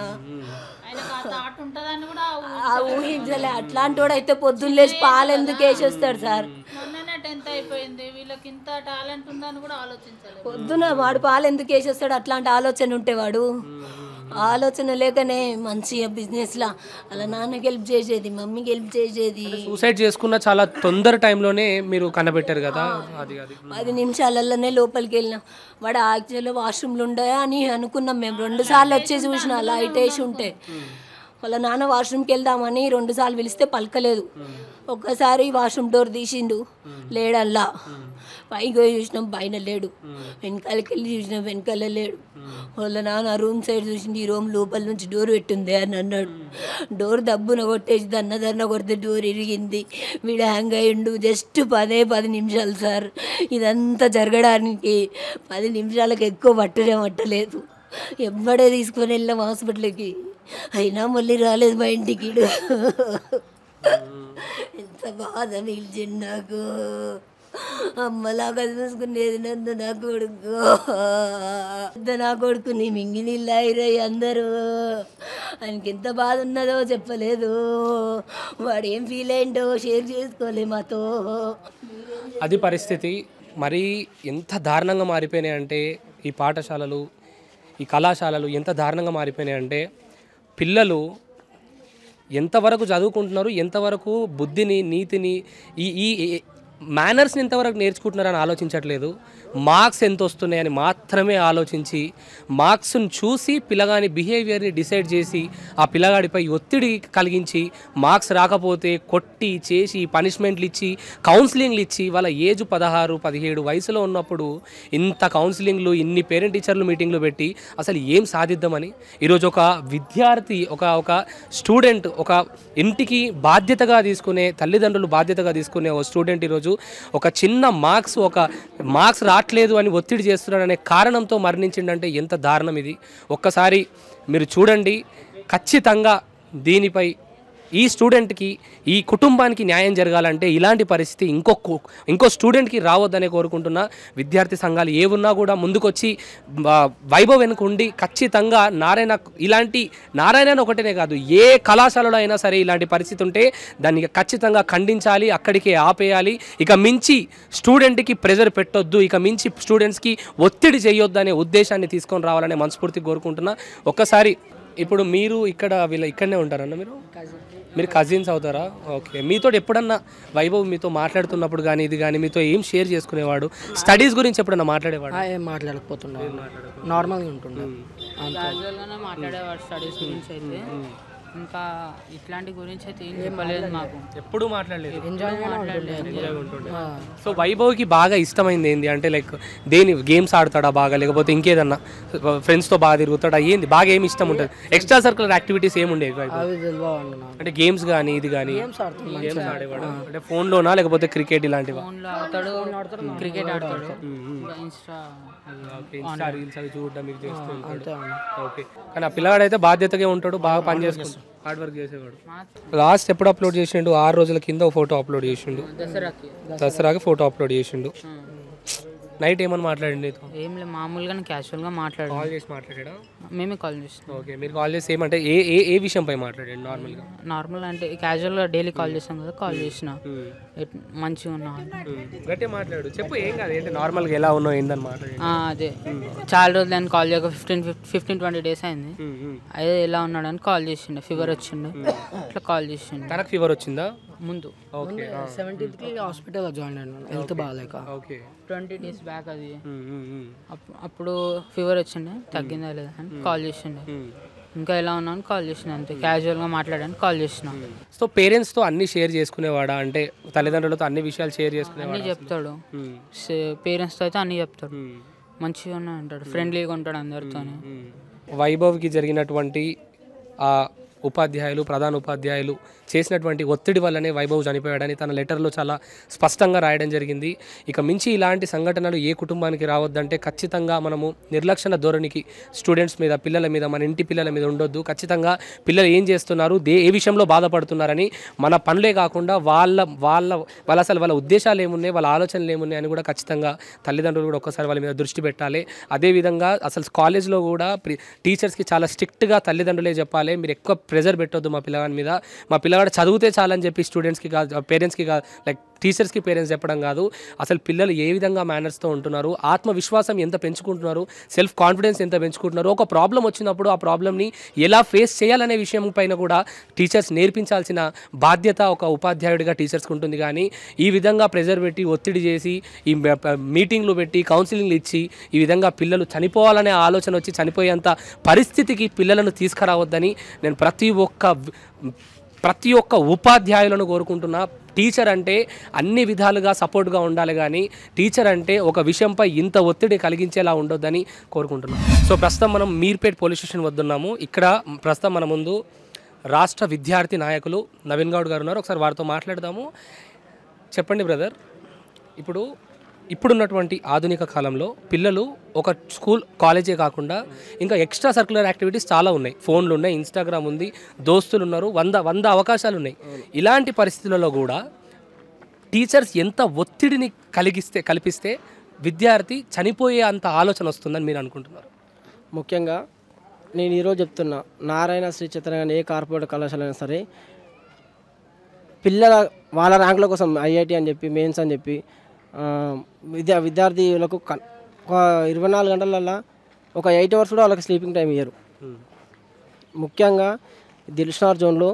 ఆ ఊహించలే అట్లాంటి వాడు అయితే పొద్దున్న లేచి పాలు ఎందుకు వేసేస్తాడు సార్ మొన్ననే టెన్త్ అయిపోయింది వీళ్ళకి ఇంత టాలెంట్ ఉందని కూడా ఆలోచించలేదు పొద్దున వాడు పాలు ఎందుకు వేసేస్తాడు అట్లాంటి ఆలోచన ఉంటే వాడు ఆలోచన లేకనే మంచిగా బిజినెస్లా అలా నాన్నకి హెల్ప్ చేసేది మమ్మీకి హెల్ప్ చేసేది సూసైడ్ చేసుకున్న చాలా తొందర టైంలోనే మీరు కనబెట్టారు కదా అది అది పది నిమిషాలలోనే లోపలికి వెళ్ళినాం వాడు యాక్చువల్గా వాష్రూమ్లు ఉండయా అని అనుకున్నాం మేము రెండు సార్లు వచ్చి చూసిన లైట్ వేసి ఉంటే వాళ్ళ నాన్న వాష్రూమ్కి వెళ్దామని రెండు సార్లు పిలిస్తే పలకలేదు ఒక్కసారి వాష్రూమ్ డోర్ తీసిండు లేడల్లా పైకి పోయి చూసినాం పైన లేడు వెనకాలకి వెళ్ళి చూసినాం వెనకాల లేడు వాళ్ళ నాన్న రూమ్ సైడ్ చూసింది ఈ రూమ్ లోపల నుంచి డోర్ పెట్టింది అని అన్నాడు డోర్ దబ్బున కొట్టేసి దన్న దన్న కొడితే డోర్ ఇరిగింది వీడు హ్యాంగ్ అయ్యిండు జస్ట్ పదే పది నిమిషాలు సార్ ఇదంతా జరగడానికి పది నిమిషాలకు ఎక్కువ పట్టనే పట్టలేదు ఎవ్వడే తీసుకొని వెళ్ళాం హాస్పిటల్కి అయినా మళ్ళీ రాలేదు మా ఇంటికి ఈడు. ఎంత బాధ మిగిల్చింది నాకు అమ్మలాగా చూసుకునేది నన్ను నా కొడుకు పెద్ద నా కొడుకుని మింగి నీళ్ళు అయిరాయి అందరూ ఆయనకి ఎంత బాధ ఉన్నదో చెప్పలేదు వాడు ఏం ఫీల్ అయిందో షేర్ చేసుకోలే మాతో అది పరిస్థితి మరీ ఎంత దారుణంగా మారిపోయినాయి అంటే ఈ పాఠశాలలు ఈ కళాశాలలు ఎంత దారుణంగా మారిపోయినాయి అంటే పిల్లలు ఎంతవరకు చదువుకుంటున్నారు ఎంతవరకు బుద్ధిని నీతిని ఈ ఈ మేనర్స్ని ఎంతవరకు నేర్చుకుంటున్నారని ఆలోచించట్లేదు మార్క్స్ ఎంత వస్తున్నాయని మాత్రమే ఆలోచించి మార్క్స్ని చూసి పిల్లగాని బిహేవియర్ని డిసైడ్ చేసి ఆ పిల్లగాడిపై ఒత్తిడి కలిగించి మార్క్స్ రాకపోతే కొట్టి చేసి పనిష్మెంట్లు ఇచ్చి కౌన్సిలింగ్లు ఇచ్చి వాళ్ళ ఏజ్ పదహారు పదిహేడు వయసులో ఉన్నప్పుడు ఇంత కౌన్సిలింగ్లు ఇన్ని పేరెంట్ టీచర్లు మీటింగ్లు పెట్టి అసలు ఏం సాధిద్దామని ఈరోజు ఒక విద్యార్థి ఒక ఒక స్టూడెంట్ ఒక ఇంటికి బాధ్యతగా తీసుకునే తల్లిదండ్రులు బాధ్యతగా తీసుకునే ఓ స్టూడెంట్ ఈరోజు ఒక చిన్న మార్క్స్ ఒక మార్క్స్ రావట్లేదు అని ఒత్తిడి చేస్తున్నాడనే కారణంతో మరణించిండంటే ఎంత దారుణం ఇది ఒక్కసారి మీరు చూడండి ఖచ్చితంగా దీనిపై ఈ స్టూడెంట్కి ఈ కుటుంబానికి న్యాయం జరగాలంటే ఇలాంటి పరిస్థితి ఇంకో కు- ఇంకో స్టూడెంట్కి రావద్దనే కోరుకుంటున్నా విద్యార్థి సంఘాలు ఏ ఉన్నా కూడా ముందుకొచ్చి ఆ, వైభవ్ వెనుక ఉండి ఖచ్చితంగా నారాయణ ఇలాంటి నారాయణ అని ఒకటేనే కాదు ఏ కళాశాలలో అయినా సరే ఇలాంటి పరిస్థితి ఉంటే దాన్ని ఖచ్చితంగా ఖండించాలి అక్కడికే ఆపేయాలి ఇక మించి స్టూడెంట్కి ప్రెజర్ పెట్టొద్దు ఇక మించి స్టూడెంట్స్కి ఒత్తిడి చేయొద్దు అనే ఉద్దేశాన్ని తీసుకొని రావాలనే మనస్ఫూర్తి కోరుకుంటున్నా ఒక్కసారి ఇప్పుడు మీరు ఇక్కడ వీళ్ళ ఇక్కడనే ఉంటారన్న మీరు మీరు కజిన్స్ అవుతారా ఓకే మీతో ఎప్పుడన్నా వైభవ్ మీతో మాట్లాడుతున్నప్పుడు కానీ ఇది కానీ మీతో ఏం షేర్ చేసుకునేవాడు స్టడీస్ గురించి ఎప్పుడన్నా మాట్లాడేవాడు ఆ, ఏం మాట్లాడకపోతుండే నార్మల్గా ఉంటుండే క్యాజువల్గానే మాట్లాడేవాడు స్టడీస్ గురించి అయితే ఇంకా ఇట్లాంటి గురించి అయితే ఏం చెప్పలేదు మాకు ఎప్పుడు మాట్లాడలేదు మాట్లాడలేదు సో వైభవ్కి బాగా ఇష్టమైంది ఏంది అంటే లైక్ దేని గేమ్స్ ఆడతాడా బాగా లేకపోతే ఇంకేదన్నా ఫ్రెండ్స్తో బాగా తిరుగుతాడా ఏంది బాగా ఏమి ఇష్టం ఉంటుంది ఎక్స్ట్రా సర్కులర్ యాక్టివిటీస్ ఏమి ఉండేవి వైభవ్ అవి తెలియవండి నాకు అంటే గేమ్స్ కానీ ఇది కానీ గేమ్స్ ఆడుతున్నాను గేమ్స్ ఆడేవాడు అంటే ఫోన్లోనా లేకపోతే క్రికెట్ ఇలాంటివా ఫోన్లో ఆడతాడు క్రికెట్ ఆడతాడు ఇంకా ఇన్స్టా ఓకే ఇన్స్టా రీల్స్ అవి చూడడం మీకు చేస్తూ ఉంటాడు అంతే అన్న ఓకే కానీ ఆ పిల్లగాడు అయితే బాధ్యతగా ఉంటాడు బాగా పని చేసుకుంటాడు హార్డ్ వర్క్ చేసేవాడు లాస్ట్ ఎప్పుడు అప్లోడ్ చేసిండు ఆరు రోజుల కింద ఒక ఫోటో అప్లోడ్ చేసిండు దసరాకి దసరాకి ఫోటో అప్లోడ్ చేసిండు నైట్ ఏమని మాట్లాడండి నీతో ఏం లేదు మామూలుగానే క్యాజువల్గా మాట్లాడు కాల్ చేసి మాట్లాడా మేమే కాల్ చేస్తాం ఓకే మీరు కాల్ చేసి ఏమంటే ఏ ఏ ఏ విషయంపై మాట్లాడండి నార్మల్గా నార్మల్ అంటే క్యాజువల్గా డైలీ కాల్ చేస్తాం కదా కాల్ చేసిన ఎట్- మంచిగా ఉన్నా అన్న. గట్టిగా మాట్లాడు చెప్పు ఏం కాదు ఏంటి నార్మల్గా ఎలా ఉన్నావు ఏందని మాట్లాడండి ఆ, అదే చాలా రోజులు నేను కాల్ చేయక ఫిఫ్టీన్ ఫిఫ్టీన్ ట్వంటీ డేస్ అయింది అదే ఎలా ఉన్నాడని కాల్ చేసిండే ఫీవర్ వచ్చిండే అట్లా కాల్ చేసిండే తనకు ఫీవర్ వచ్చిందా ముందు ఓకే సెవెంటీన్త్కి హాస్పిటల్లో జాయిన్ అయినాను హెల్త్ బాగాలేక ఓకే ట్వంటీ డేస్ బ్యాక్ అది అప్- అప్పుడు ఫీవర్ వచ్చిండే తగ్గిందా లేదా అని కాల్ చేసిండే ఇంకా ఎలా ఉన్నా అని కాల్ చేసిన అంతే క్యాజువల్గా మాట్లాడని కాల్ చేసిన సో పేరెంట్స్తో అన్ని షేర్ చేసుకునేవాడా అంటే తల్లిదండ్రులతో అన్ని విషయాలు షేర్ అన్నీ చేసుకునేవాడా చెప్తాడు పేరెంట్స్తో అయితే అన్నీ చెప్తాడు మంచిగా ఉన్నా అంటాడు ఫ్రెండ్లీగా ఉంటాడు అందరితో వైభవ్కి జరిగినటువంటి ఆ ఉపాధ్యాయులు ప్రధాన ఉపాధ్యాయులు చేసినటువంటి ఒత్తిడి వల్లనే వైభవ్ చనిపోయాడని తన లెటర్లో చాలా స్పష్టంగా రాయడం జరిగింది ఇక మించి ఇలాంటి సంఘటనలు ఏ కుటుంబానికి రావద్దంటే ఖచ్చితంగా మనము నిర్లక్షణ ధోరణికి స్టూడెంట్స్ మీద పిల్లల మీద మన ఇంటి పిల్లల మీద ఉండొద్దు ఖచ్చితంగా పిల్లలు ఏం చేస్తున్నారు దే ఏ విషయంలో బాధపడుతున్నారని మన పనులే కాకుండా వాళ్ళ వాళ్ళ వాళ్ళ అసలు వాళ్ళ ఉద్దేశాలు ఏమున్నాయి వాళ్ళ ఆలోచనలు ఏమున్నాయి అని కూడా ఖచ్చితంగా తల్లిదండ్రులు కూడా ఒక్కసారి వాళ్ళ మీద దృష్టి పెట్టాలి అదేవిధంగా అసలు కాలేజ్లో కూడా ప్రి- టీచర్స్కి చాలా స్ట్రిక్ట్గా తల్లిదండ్రులే చెప్పాలి మీరు ఎక్కువ ప్రెజర్ పెట్టొద్దు మా పిల్లగాని మీద మా పిల్లగాడు చదివితే చాలని చెప్పి స్టూడెంట్స్కి కాదు పేరెంట్స్కి కాదు లైక్ టీచర్స్కి పేరెంట్స్ చెప్పడం కాదు అసలు పిల్లలు ఏ విధంగా మేనర్స్తో ఉంటున్నారు ఆత్మవిశ్వాసం ఎంత పెంచుకుంటున్నారు సెల్ఫ్ కాన్ఫిడెన్స్ ఎంత పెంచుకుంటున్నారు ఒక ప్రాబ్లం వచ్చినప్పుడు ఆ ప్రాబ్లమ్ని ఎలా ఫేస్ చేయాలనే విషయం పైన కూడా టీచర్స్ నేర్పించాల్సిన బాధ్యత ఒక ఉపాధ్యాయుడిగా టీచర్స్కి ఉంటుంది కానీ ఈ విధంగా ప్రెజర్ పెట్టి ఒత్తిడి చేసి ఈ మ- ప- మీటింగ్లు పెట్టి కౌన్సిలింగ్లు ఇచ్చి ఈ విధంగా పిల్లలు చనిపోవాలనే ఆలోచన వచ్చి చనిపోయేంత పరిస్థితికి పిల్లలను తీసుకురావద్దని నేను ప్రతి ఒక్క వ్- ప్రతి ఒక్క ఉపాధ్యాయులను కోరుకుంటున్నా టీచర్ అంటే అన్ని విధాలుగా సపోర్ట్గా ఉండాలి కానీ టీచర్ అంటే ఒక విషయంపై ఇంత ఒత్తిడి కలిగించేలా ఉండొద్దని కోరుకుంటున్నాం సో ప్రస్తుతం మనం మీర్పేట్ పోలీస్ స్టేషన్ వద్దున్నాము ఇక్కడ ప్రస్తుతం మన ముందు రాష్ట్ర విద్యార్థి నాయకులు నవీన్ గౌడ్ గారు ఉన్నారు ఒకసారి వారితో మాట్లాడదాము చెప్పండి బ్రదర్ ఇప్పుడు ఇప్పుడున్నటువంటి ఆధునిక కాలంలో పిల్లలు ఒక స్కూల్ కాలేజే కాకుండా ఇంకా ఎక్స్ట్రా సర్క్యులర్ యాక్టివిటీస్ చాలా ఉన్నాయి ఫోన్లు ఉన్నాయి ఇన్స్టాగ్రామ్ ఉంది దోస్తులు ఉన్నారు వంద వంద అవకాశాలు ఉన్నాయి ఇలాంటి పరిస్థితులలో కూడా టీచర్స్ ఎంత ఒత్తిడిని కలిగిస్తే కల్పిస్తే విద్యార్థి చనిపోయే అంత ఆలోచన వస్తుందని మీరు అనుకుంటున్నారు ముఖ్యంగా నేను ఈరోజు చెప్తున్నా నారాయణ శ్రీ చైతన్య కానీ ఏ కార్పొరేట్ కళాశాల అయినా సరే పిల్లల వాళ్ళ ర్యాంకుల కోసం ఐఐటి అని చెప్పి మెయిన్స్ అని చెప్పి ఆ, విద్యా విద్యార్థులకు కన్- ఒక ఇరవై నాలుగు గంటలల్లో ఒక ఎయిట్ అవర్స్ కూడా వాళ్ళకి స్లీపింగ్ టైం ఇయ్యరు ముఖ్యంగా దిల్షనార్ జోన్లో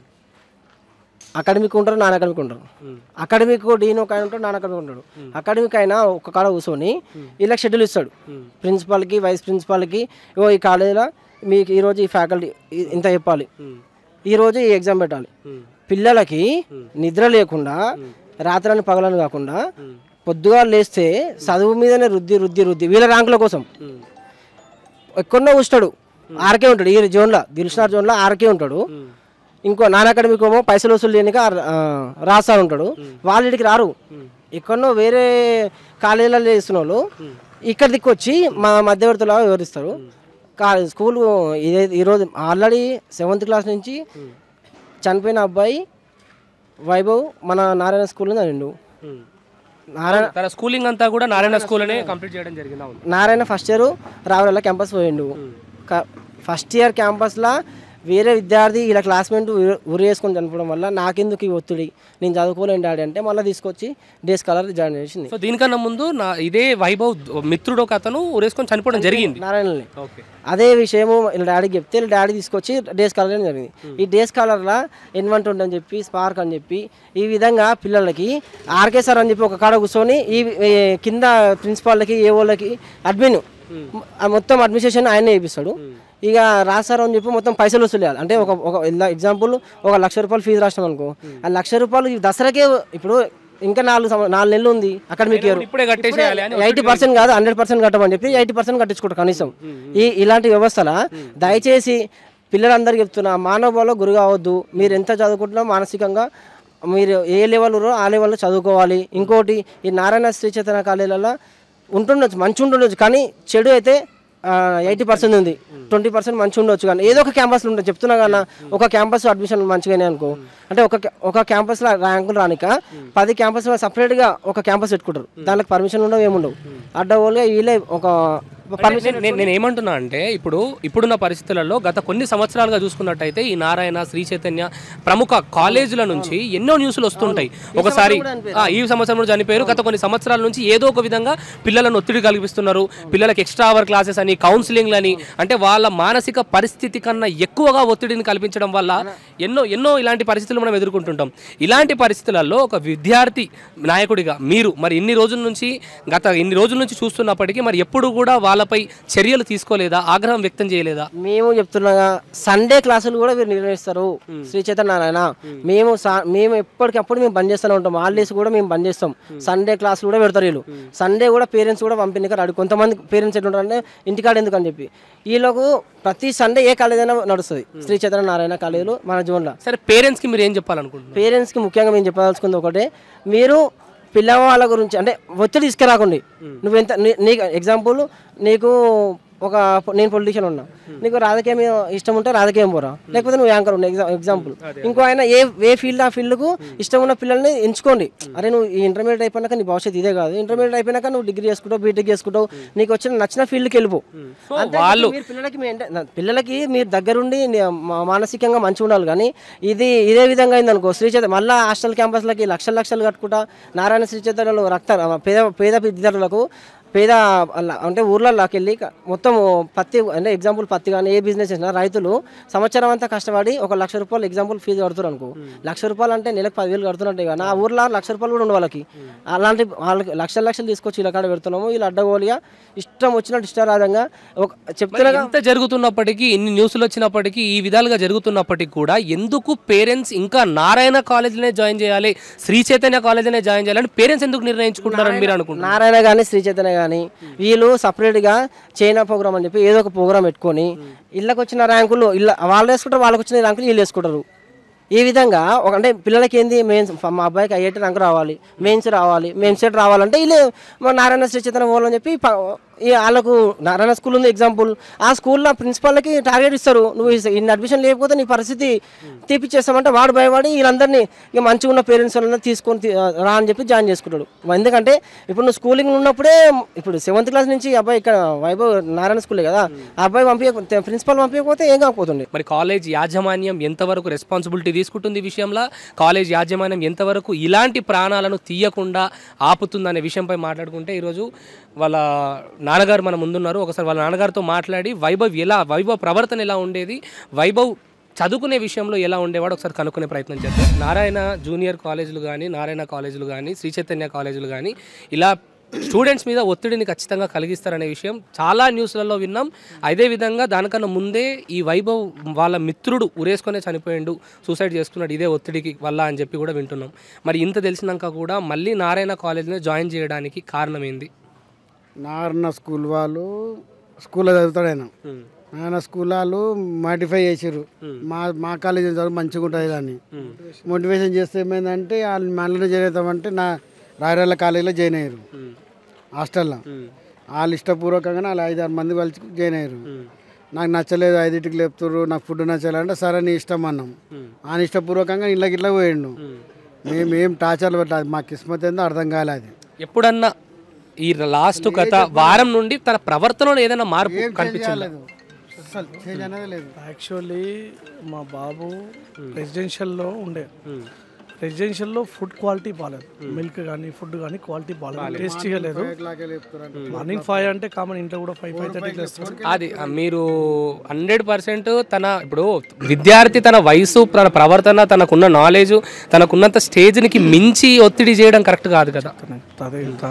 అకాడమిక్ ఉంటారు నాన్ అకాడమిక్ ఉంటారు అకాడమిక్ డీన్ ఒక ఆయన ఉంటాడు నాన్ అకాడమిక్ ఉంటాడు అకాడమిక్ అయినా ఒక కాడ కూర్చొని ఇలా షెడ్యూల్ ఇస్తాడు ప్రిన్సిపాల్కి వైస్ ప్రిన్సిపాల్కి ఓ ఈ కాలేజీలో మీకు ఈరోజు ఈ ఫ్యాకల్టీ ఇంత చెప్పాలి ఈరోజు ఈ ఎగ్జామ్ పెట్టాలి పిల్లలకి నిద్ర లేకుండా రాత్రని పగలని కాకుండా పొద్దుగా లేస్తే చదువు మీదనే రుద్ది రుద్ది రుద్ది వీళ్ళ ర్యాంకుల కోసం ఎక్కడో కూర్చుంటాడు ఆర్కే ఉంటాడు ఈ జోన్లో దిల్షనార్ జోన్లో ఆర్కే ఉంటాడు ఇంకో నాన్ అకాడమిక్ ఏమో పైసలు వసూలు చేయడానికి రాస్తా ఉంటాడు వాళ్ళ ఇంటికి రారు ఎక్కడో వేరే కాలేజీలలో చేస్తున్న వాళ్ళు ఇక్కడ దిక్కొచ్చి మా మధ్యవర్తులా వివరిస్తారు కా స్కూల్ ఇదే ఈరోజు ఆల్రెడీ సెవెంత్ క్లాస్ నుంచి చనిపోయిన అబ్బాయి వైభవ్ మన నారాయణ స్కూల్లో చదివిండు నారాయణ తన స్కూలింగ్ అంతా కూడా నారాయణ స్కూల్ అనే కంప్లీట్ చేయడం జరిగింది అవును Narayana first year Ravula campus పోయిండు క- ఫస్ట్ ఇయర్ క్యాంపస్లో వేరే విద్యార్థి ఇలా క్లాస్మేట్ ఉరి- ఉరి వేసుకొని చనిపోవడం వల్ల నాకెందుకు ఈ ఒత్తిడి నేను చదువుకోలేను డాడీ అంటే మళ్ళీ తీసుకొచ్చి డే స్కాలర్ జాయిన్ చేసింది సో దీనికన్నా ముందు నా ఇదే వైభవ్ మిత్రుడు ఒక అతను ఉరేసుకొని చనిపోవడం జరిగింది నారాయణని ఓకే అదే విషయము వీళ్ళ డాడీకి చెప్తే వీళ్ళ డాడీ తీసుకొచ్చి డే స్కాలర్ అని జరిగింది ఈ డే స్కాలర్లో ఎన్వంట్ అని చెప్పి స్పార్క్ అని చెప్పి ఈ విధంగా పిల్లలకి ఆర్కే సార్ అని చెప్పి ఒక కాడ కూర్చొని ఈ ఈ కింద ప్రిన్సిపాల్కి ఏ వాళ్ళకి అడ్మిన్ మొత్తం అడ్మినిస్ట్రేషన్ ఆయనే చేపిస్తాడు ఇక రాస్తారు అని చెప్పి మొత్తం పైసలు వసూలు చేయాలి అంటే ఒక ఒక ఎగ్జాంపుల్ ఒక లక్ష రూపాయలు ఫీజు రాసినాం అనుకో ఆ లక్ష రూపాయలు ఈ దసరాకే ఇప్పుడు ఇంకా నాలుగు సంవ- నాలుగు నెలలు ఉంది అకాడమిక్ ఇయర్ ఇప్పుడే కట్టేసేయాలి అని ఎయిటీ పర్సెంట్ కాదు హండ్రెడ్ పర్సెంట్ కట్టమని చెప్పి ఎయిటీ పర్సెంట్ కట్టించుకుంటారు కనీసం ఈ ఇలాంటి వ్యవస్థల దయచేసి పిల్లలందరికీ చెప్తున్నా మానవ గురి కావద్దు మీరు ఎంత చదువుకుంటున్నా మానసికంగా మీరు ఏ లెవెల్ ఆ లెవెల్లో చదువుకోవాలి ఇంకోటి ఈ నారాయణ శ్రీ చైతన్య కాలేజీలలో ఉంటుండొచ్చు మంచి ఉంటుండొచ్చు కానీ చెడు అయితే ఎయిటీ పర్సెంట్ ఉంది ట్వంటీ పర్సెంట్ మంచి ఉండొచ్చు కానీ ఏదో ఒక క్యాంపస్లో ఉంటుంది చెప్తున్నా కన్నా ఒక క్యాంపస్ అడ్మిషన్ మంచిగానే అనుకో అంటే ఒక క్యా- ఒక క్యాంపస్లో ర్యాంకులు రానిక పది క్యాంపస్లో సపరేట్గా ఒక క్యాంపస్ పెట్టుకుంటారు దానికి పర్మిషన్ ఉండవు ఏముండవు అడ్డగోలుగా వీళ్ళే ఒక పర్మిషన్ నేను నేను ఏమంటున్నా అంటే ఇప్పుడు ఇప్పుడున్న పరిస్థితులలో గత కొన్ని సంవత్సరాలుగా చూసుకున్నట్టయితే ఈ నారాయణ శ్రీ చైతన్య ప్రముఖ కాలేజీల నుంచి ఎన్నో న్యూస్లు వస్తుంటాయి ఒకసారి ఆ, ఈ సంవత్సరం కూడా చనిపోయారు గత కొన్ని సంవత్సరాల నుంచి ఏదో ఒక విధంగా పిల్లలను ఒత్తిడి కల్పిస్తున్నారు పిల్లలకి ఎక్స్ట్రా అవర్ క్లాసెస్ అని కౌన్సిలింగ్ అని అంటే వాళ్ళ మానసిక పరిస్థితి కన్నా ఎక్కువగా ఒత్తిడిని కల్పించడం వల్ల ఎన్నో ఎన్నో ఇలాంటి పరిస్థితులు మనం ఎదుర్కొంటుంటాం ఇలాంటి పరిస్థితులలో ఒక విద్యార్థి నాయకుడిగా మీరు మరి ఇన్ని రోజుల నుంచి గత ఇన్ని రోజుల నుంచి చూస్తున్నప్పటికీ మరి ఎప్పుడు కూడా వాళ్ళపై చర్యలు తీసుకోలేదా ఆగ్రహం వ్యక్తం చేయలేదా మేము చెప్తున్నాగా సండే క్లాసులు కూడా మీరు నిర్వహిస్తారు శ్రీ చైతన్య నారాయణ మేము సా- మేము ఎప్పటికప్పుడు మేము బంద్ చేస్తూనే ఉంటాం హాలిడేస్ కూడా మేము బంద్ చేస్తాం సండే క్లాసులు కూడా పెడతారు వీళ్ళు సండే కూడా పేరెంట్స్ కూడా పంపిణీ రాడు కొంతమంది పేరెంట్స్ ఎట్లుంటారంటే ఇంటికాడ ఎందుకు అని చెప్పి వీళ్ళకు ప్రతి సండే ఏ కాలేజ్ అయినా నడుస్తుంది శ్రీ చైతన్య నారాయణ కాలేజీలో మన జోన్లో సరే పేరెంట్స్కి మీరు ఏం చెప్పాలనుకుంటున్నారు పేరెంట్స్కి ముఖ్యంగా మేము చెప్పదలుచుకుంది ఒకటే మీరు పిల్లవాళ్ళ గురించి అంటే ఒత్తిడి తీసుకురాకండి నువ్వు ఎంత నీ- నీకు ఎగ్జాంపుల్ నీకు ఒక నేను పొలిటీషియన్ ఉన్నా నీకు రాజకీయం ఇష్టం ఉంటే రాజకీయం పోరా లేకపోతే నువ్వు యాంకర్ ఉన్నా ఎగ్జా ఎగ్జాంపుల్ ఇంకో ఆయన ఏ ఏ ఫీల్డ్ ఆ ఫీల్డ్కు ఇష్టం ఉన్న పిల్లల్ని ఎంచుకోండి అరే నువ్వు ఈ ఇంటర్మీడియట్ అయిపోయినాక నీ భవిష్యత్తు ఇదే కాదు ఇంటర్మీడియట్ అయిపోయినాక నువ్వు డిగ్రీ చేసుకుంటావు బీటెక్ చేసుకుంటావు నీకు వచ్చిన నచ్చిన ఫీల్డ్కి వెళ్ళిపో అంతే వాళ్ళు- మీరు పిల్లలకి మీ ఎంట- నా- పిల్లలకి మీరు దగ్గరుండి ని- మా- మానసికంగా మంచిగా ఉండాలి కానీ ఇది ఇదే విధంగా అయిందనుకో శ్రీచేత మళ్ళీ హాస్టల్ క్యాంపస్లకి లక్షల లక్షలు కట్టుకుంటా నారాయణ శ్రీచేతనలో రక్త పేద పేద విద్యార్థులకు పేద అలా- అంటే ఊర్లలోకి వెళ్ళి క- మొత్తం పత్తి అంటే ఎగ్జాంపుల్ పత్తి కానీ ఏ బిజినెస్ చేసినా రైతులు సంవత్సరం అంతా కష్టపడి ఒక లక్ష రూపాయలు ఎగ్జాంపుల్ ఫీజు కడుతున్నారు అనుకో లక్ష రూపాయలు అంటే నెలకు పదివేలు కడుతున్నట్టే కానీ ఆ ఊర్లో లక్ష రూపాయలు కూడా ఉండే వాళ్ళకి అలాంటి వాళ్ళకి లక్షల లక్షలు తీసుకొచ్చి ఇలా కాడ పెడుతున్నాము వీళ్ళు అడ్డగోలిగా ఇష్టం వచ్చినట్టు ఇష్టారాధంగా ఒక చెప్తున్నా ఎంత జరుగుతున్నప్పటికీ ఇన్ని న్యూస్లు వచ్చినప్పటికీ ఈ విధాలుగా జరుగుతున్నప్పటికీ కూడా ఎందుకు పేరెంట్స్ ఇంకా నారాయణ కాలేజీలోనే జాయిన్ చేయాలి శ్రీ చైతన్య కాలేజీనే జాయిన్ చేయాలని పేరెంట్స్ ఎందుకు నిర్ణయించుకుంటారని మీరు అనుకుంటున్నారు నారాయణ కానీ శ్రీ చైతన్య కానీ వీళ్ళు సపరేట్గా చైనా ప్రోగ్రామ్ అని చెప్పి ఏదో ఒక ప్రోగ్రామ్ పెట్టుకొని ఇళ్ళకి వచ్చిన ర్యాంకులు ఇళ్ళ వాళ్ళు వేసుకుంటారు వాళ్ళకి వచ్చిన ర్యాంకులు వీళ్ళు వేసుకుంటారు ఈ విధంగా ఒక అంటే పిల్లలకి ఏంది మెయిన్స్ మా అబ్బాయికి ఐఐటి ర్యాంక్ రావాలి మెయిన్స్ రావాలి మెయిన్ సెట్ రావాలంటే వీళ్ళు మా నారాయణ శ్రీ చైతన్య పోవాలని చెప్పి ప- ఈ వాళ్ళకు నారాయణ స్కూల్ ఉంది ఎగ్జాంపుల్ ఆ స్కూల్లో ప్రిన్సిపాల్కి టార్గెట్ ఇస్తారు నువ్వు ఈ- ఇన్ని అడ్మిషన్ లేకపోతే నీ పరిస్థితి తీపిచ్చేస్తామంటే వాడు భయపడి వీళ్ళందరినీ ఇక మంచిగా ఉన్న పేరెంట్స్ వాళ్ళని తీసుకొని తీ- రా అని చెప్పి జాయిన్ చేసుకుంటాడు ఎందుకంటే ఇప్పుడు నువ్వు స్కూలింగ్ ఉన్నప్పుడే ఇప్పుడు సెవెంత్ క్లాస్ నుంచి ఈ అబ్బాయి ఇక్కడ వైభవ్ నారాయణ స్కూలే కదా ఆ అబ్బాయి పంపించ ప్రిన్సిపాల్ పంపించకపోతే ఏం కాకపోతుండే మరి కాలేజ్ యాజమాన్యం ఎంతవరకు రెస్పాన్సిబిలిటీ తీసుకుంటుంది ఈ విషయంలో కాలేజ్ యాజమాన్యం ఎంతవరకు ఇలాంటి ప్రాణాలను తీయకుండా ఆపుతుందనే విషయంపై మాట్లాడుకుంటే ఈరోజు వాళ్ళ నాన్నగారు మన ముందున్నారు ఒకసారి వాళ్ళ నాన్నగారితో మాట్లాడి వైభవ్ ఎలా వైభవ్ ప్రవర్తన ఎలా ఉండేది వైభవ్ చదువుకునే విషయంలో ఎలా ఉండేవాడు ఒకసారి కనుక్కునే ప్రయత్నం చేద్దాం నారాయణ జూనియర్ కాలేజీలు కానీ నారాయణ కాలేజీలు కానీ శ్రీ చైతన్య కాలేజీలు కానీ ఇలా స్టూడెంట్స్ మీద ఒత్తిడిని ఖచ్చితంగా కలిగిస్తారనే విషయం చాలా న్యూస్లలో విన్నాం అదే విధంగా దానికన్నా ముందే ఈ వైభవ్ వాళ్ళ మిత్రుడు ఉరేసుకొనే చనిపోయిండు సూసైడ్ చేసుకున్నాడు ఇదే ఒత్తిడికి వల్ల అని చెప్పి కూడా వింటున్నాం మరి ఇంత తెలిసినాక కూడా మళ్ళీ నారాయణ కాలేజీలో జాయిన్ చేయడానికి కారణం ఏంది నారాయణ స్కూల్ వాళ్ళు స్కూల్లో చదువుతాడు ఆయన ఆయన స్కూల్ వాళ్ళు మాడిఫై చేసారు మా మా కాలేజీ చదువు మంచిగా ఉంటుంది అని మోటివేషన్ చేస్తే ఏమైందంటే వాళ్ళు మనలో జాయిన్ అవుతామంటే నా రాయరాల కాలేజీలో జాయిన్ అయ్యారు హాస్టల్లో వాళ్ళు ఇష్టపూర్వకంగా వాళ్ళు ఐదు ఆరు మంది కలిసి జాయిన్ అయ్యారు నాకు నచ్చలేదు ఐదింటికి లేపుతారు నాకు ఫుడ్ నచ్చలేదంటే సరే నీ ఇష్టం అన్నాం ఆయన ఇష్టపూర్వకంగా ఇళ్ళకి ఇట్లా పోయిండు మేము ఏం టార్చర్లు పెట్టాలి మా కిస్మత్ ఏందో అర్థం కాలేదు అది ఎప్పుడన్నా ఈ లాస్ట్ గత వారం నుండి తన ప్రవర్తనలో ఏదైనా మార్పు కనిపించింది అసలు చేంజ్ అనేది లేదు యాక్చువల్లీ మా బాబు రెసిడెన్షియల్లో ఉండే రెసిడెన్షియల్లో ఫుడ్ క్వాలిటీ బాగాలేదు మిల్క్ కానీ ఫుడ్ కానీ క్వాలిటీ బాగాలేదు టేస్టీగా లేదు ఇట్లాగే లేపుతారు మార్నింగ్ ఫైవ్ అంటే కామన్ ఇంట్లో కూడా ఫైవ్ ఫైవ్ థర్టీకి వేస్తారు అది ఆ, మీరు హండ్రెడ్ పర్సెంట్ తన ఇప్పుడు విద్యార్థి తన వయసు తన ప్రవర్తన తనకున్న నాలెడ్జ్ తనకున్నంత స్టేజ్కి మించి ఒత్తిడి చేయడం కరెక్ట్ కాదు కదా అదే వెళ్తా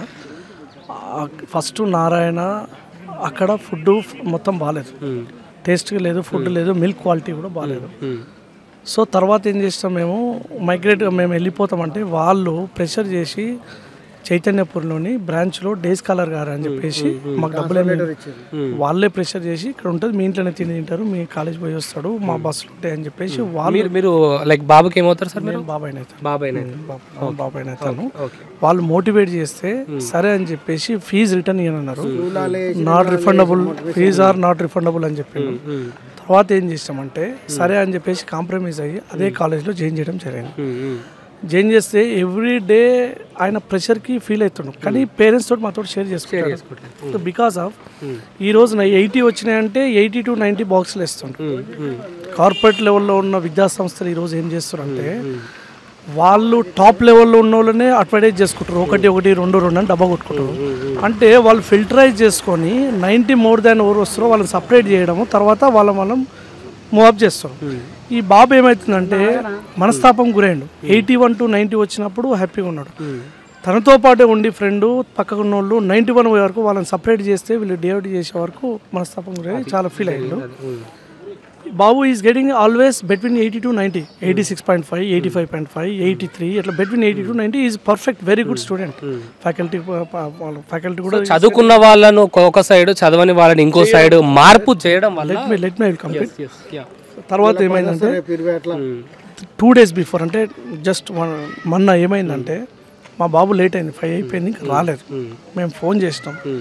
ఫస్ట్ నారాయణ అక్కడ ఫుడ్ మొత్తం బాగాలేదు టేస్ట్గా లేదు ఫుడ్ లేదు మిల్క్ క్వాలిటీ కూడా బాగాలేదు సో తర్వాత ఏం చేస్తాం మేము మైగ్రేట్ మేము వెళ్ళిపోతామంటే వాళ్ళు ప్రెషర్ చేసి చైతన్యపూర్లోని బ్రాంచ్లో డేస్ కాలర్ గారు అని చెప్పేసి మాకు డబ్బులు ఏమి వాళ్ళే ప్రెషర్ చేసి ఇక్కడ ఉంటుంది మీ ఇంట్లోనే తిని తింటారు మీ కాలేజ్ పోయి వస్తాడు మా బస్సులు ఉంటాయి అని చెప్పేసి వాళ్ళు మీరు మీరు లైక్ బాబుకి ఏమవుతారు సార్ మీరు నేను బాబాయ్ అవుతాను బాబాయ్ బాబాయ్ అవుతాను వాళ్ళు మోటివేట్ చేస్తే సరే అని చెప్పేసి ఫీజు రిటర్న్ ఇవ్వనన్నారు not refundable fee are not refundable అని చెప్పి తర్వాత ఏం చేస్తామంటే సరే అని చెప్పేసి కాంప్రమైజ్ అయ్యి అదే కాలేజ్లో జాయిన్ చేయడం జరిగింది జాయిన్ చేస్తే ఎవ్రీ డే ఆయన ప్రెషర్కి ఫీల్ అవుతున్నాం కానీ పేరెంట్స్ తోటి మాతో షేర్ చేసుకుంటారు బికాస్ ఆఫ్ ఈ రోజు నా ఎయిటీ వచ్చినాయంటే ఎయిటీ టు నైంటీ బాక్స్లు వేస్తుంటారు కార్పొరేట్ లెవెల్లో ఉన్న విద్యా సంస్థలు ఈరోజు ఏం చేస్తారంటే వాళ్ళు టాప్ లెవెల్లో ఉన్న వాళ్ళనే అడ్వర్టైజ్ చేసుకుంటారు ఒకటి ఒకటి రెండు రెండు అని డబ్బా కొట్టుకుంటారు అంటే వాళ్ళు ఫిల్టరైజ్ చేసుకొని నైంటీ మోర్ దాన్ ఎవరు వస్తారో వాళ్ళని సపరేట్ చేయడము తర్వాత వాళ్ళ మనం మూవప్ చేస్తాం ఈ బాబు ఏమవుతుందంటే మనస్తాపం గురైండు ఎయిటీ వన్ టు నైంటీ వచ్చినప్పుడు హ్యాపీగా ఉన్నాడు తనతో పాటే ఉండి ఫ్రెండ్ పక్కకు ఉన్న వాళ్ళు నైంటీ వన్ పోయే వరకు వాళ్ళని సపరేట్ చేస్తే వీళ్ళు డివైడ్ చేసే వరకు మనస్తాపం గురై చాలా ఫీల్ అయ్యిండు బాబు is getting always between eighty to ninety eighty six point five eighty five point five eighty three ఇట్లా between eighty to ninety is perfect very good student faculty faculty కూడా చదువుకున్న వాళ్ళను ఒక సైడ్ చదవని వాళ్ళని ఇంకో సైడ్ మార్పు చేయడం వల్ల let me let me complete తర్వాత ఏమైందంటే ఇరవై అట్లా టూ డేస్ బిఫోర్ అంటే జస్ట్ మొన్న ఏమైందంటే మా బాబు లేట్ అయింది ఫైవ్ అయిపోయింది ఇంకా రాలేదు మేము ఫోన్ చేసినాం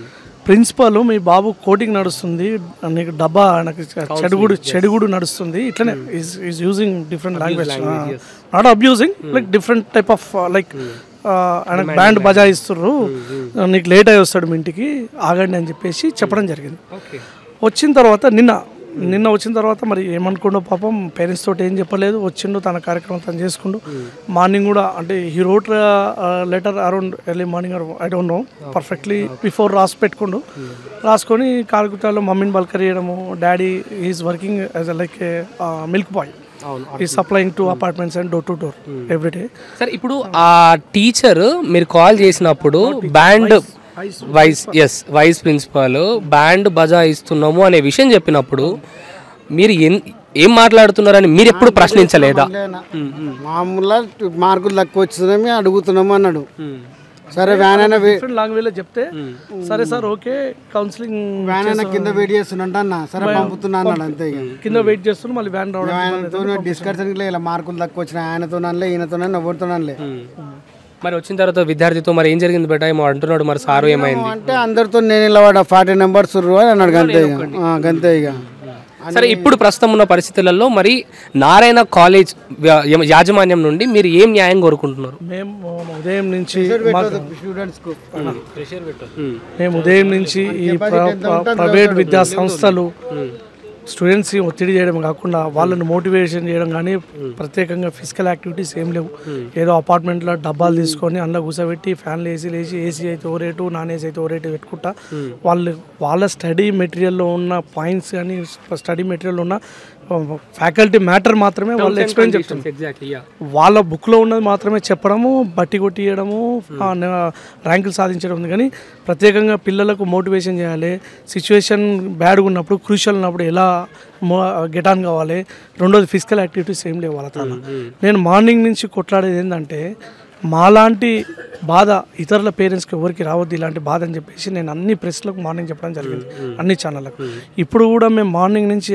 ప్రిన్సిపల్ మీ బాబు కోటింగ్ నడుస్తుంది నీకు డబ్బా నాకు చెడుగుడు చెడుగుడు నడుస్తుంది ఇట్లనే is using different language not abusing like different type of like ఆయనకు బ్యాండ్ బజాయిస్తుర్రు నీకు లేట్ అయ్యి వస్తాడు మీ ఇంటికి ఆగండి అని చెప్పేసి చెప్పడం జరిగింది ఓకే వచ్చిన తర్వాత నిన్న నిన్న వచ్చిన తర్వాత మరి ఏమనుకుండో పాపం పేరెంట్స్ తోటి ఏం చెప్పలేదు వచ్చిండు తన కార్యక్రమం తను చేసుకుండు మార్నింగ్ కూడా అంటే he wrote letter around early morning I don't know perfectly before రాసి పెట్టుకుండు రాసుకొని కాలకుతాలో మమ్మీని బల్కరియడము daddy is working as like milk boy అవును ఈ supplying to apartments and door to door everyday సరే ఇప్పుడు ఆ టీచర్ మీరు కాల్ చేసినప్పుడు band vice S vice principal band బజాయిస్తున్నాము అనే విషయం చెప్పినప్పుడు మీరు ఎన్ ఏం మాట్లాడుతున్నారని మీరు ఎప్పుడు ప్రశ్నించలేదా మామూలుగా మార్కులు తక్కువ వచ్చినామే అడుగుతున్నాము అన్నాడు సరే వ్యాన్ అయినా వే- డిఫరెంట్ లాంగ్వేజ్ లో చెప్తే సరే సార్ ఓకే కౌన్సిలింగ్ వ్యాన్ అయినా కింద వెయిట్ చేస్తున్నట్టు అన్న సరే పంపుతున్నా అన్నాడు అంతే ఇక కింద వెయిట్ చేస్తున్నా మళ్ళీ వ్యాన్ రావడం ఆయనతో డిస్కషన్ ఇలా మార్కులు తక్కువ వచ్చినాయి ఆయనతో అనలే ఈయనతో ఎవరితో అనలే మరి వచ్చిన తర్వాత విద్యార్థితో మరి ఏం జరిగింది బేటా ఏమో అంటున్నాడు మరి సారు ఏమైంది అంటే అందరితో నేను ఇలా వాడు ఫార్టీ నెంబర్స్ అని అన్నాడు గంతే ఇక ఆ, గంతే ఇక సరే ఇప్పుడు ప్రస్తుతం ఉన్న పరిస్థితులలో మరి నారాయణ కాలేజ్ వ్య- యమ- యాజమాన్యం నుండి మీరు ఏం న్యాయం కోరుకుంటున్నారు మేము ఉదయం నుంచి మాకు- స్టూడెంట్స్ కు మేము ఉదయం నుంచి ఈ ప్ర- ప్ర- ప్రైవేట్ విద్యా సంస్థలు స్టూడెంట్స్ ఒత్తిడి చేయడం కాకుండా వాళ్ళని మోటివేషన్ చేయడం కానీ ప్రత్యేకంగా ఫిజికల్ యాక్టివిటీస్ ఏం లేవు ఏదో అపార్ట్మెంట్లో డబ్బాలు తీసుకొని అందులో కూర్చోబెట్టి ఫ్యాన్లు ఏసీ లేచి ఏసీ అయితే ఓ రేటు నాన్ ఏసీ అయితే ఓ రేటు పెట్టుకుంటా వాళ్ళు వాళ్ళ స్టడీ మెటీరియల్లో ఉన్న పాయింట్స్ కానీ స్టడీ మెటీరియల్ ఉన్న ఫ్యాకల్టీ మ్యాటర్ మాత్రమే వాళ్ళు ఎక్స్ప్లెయిన్ చెప్తున్నారు ఎగ్జాక్ట్లీ వాళ్ళ బుక్లో ఉన్నది మాత్రమే చెప్పడము బట్టి కొట్టియడము ఆ, న- ర్యాంకులు సాధించడం ఉంది కానీ ప్రత్యేకంగా పిల్లలకు మోటివేషన్ చేయాలి సిచ్యువేషన్ బ్యాడ్గా ఉన్నప్పుడు క్రూషియల్ ఉన్నప్పుడు ఎలా గెట్ ఆన్ కావాలి రెండోది ఫిజికల్ యాక్టివిటీస్ ఏం లేవు వాళ్ళ తన నేను మార్నింగ్ నుంచి కొట్లాడేది ఏంటంటే మాలాంటి బాధ ఇతరుల పేరెంట్స్కి ఎవరికి రావద్దు ఇలాంటి బాధ అని చెప్పేసి నేను అన్ని ప్రెస్లకు మార్నింగ్ చెప్పడం జరిగింది అన్ని ఛానళ్ళకు ఇప్పుడు కూడా మేము మార్నింగ్ నుంచి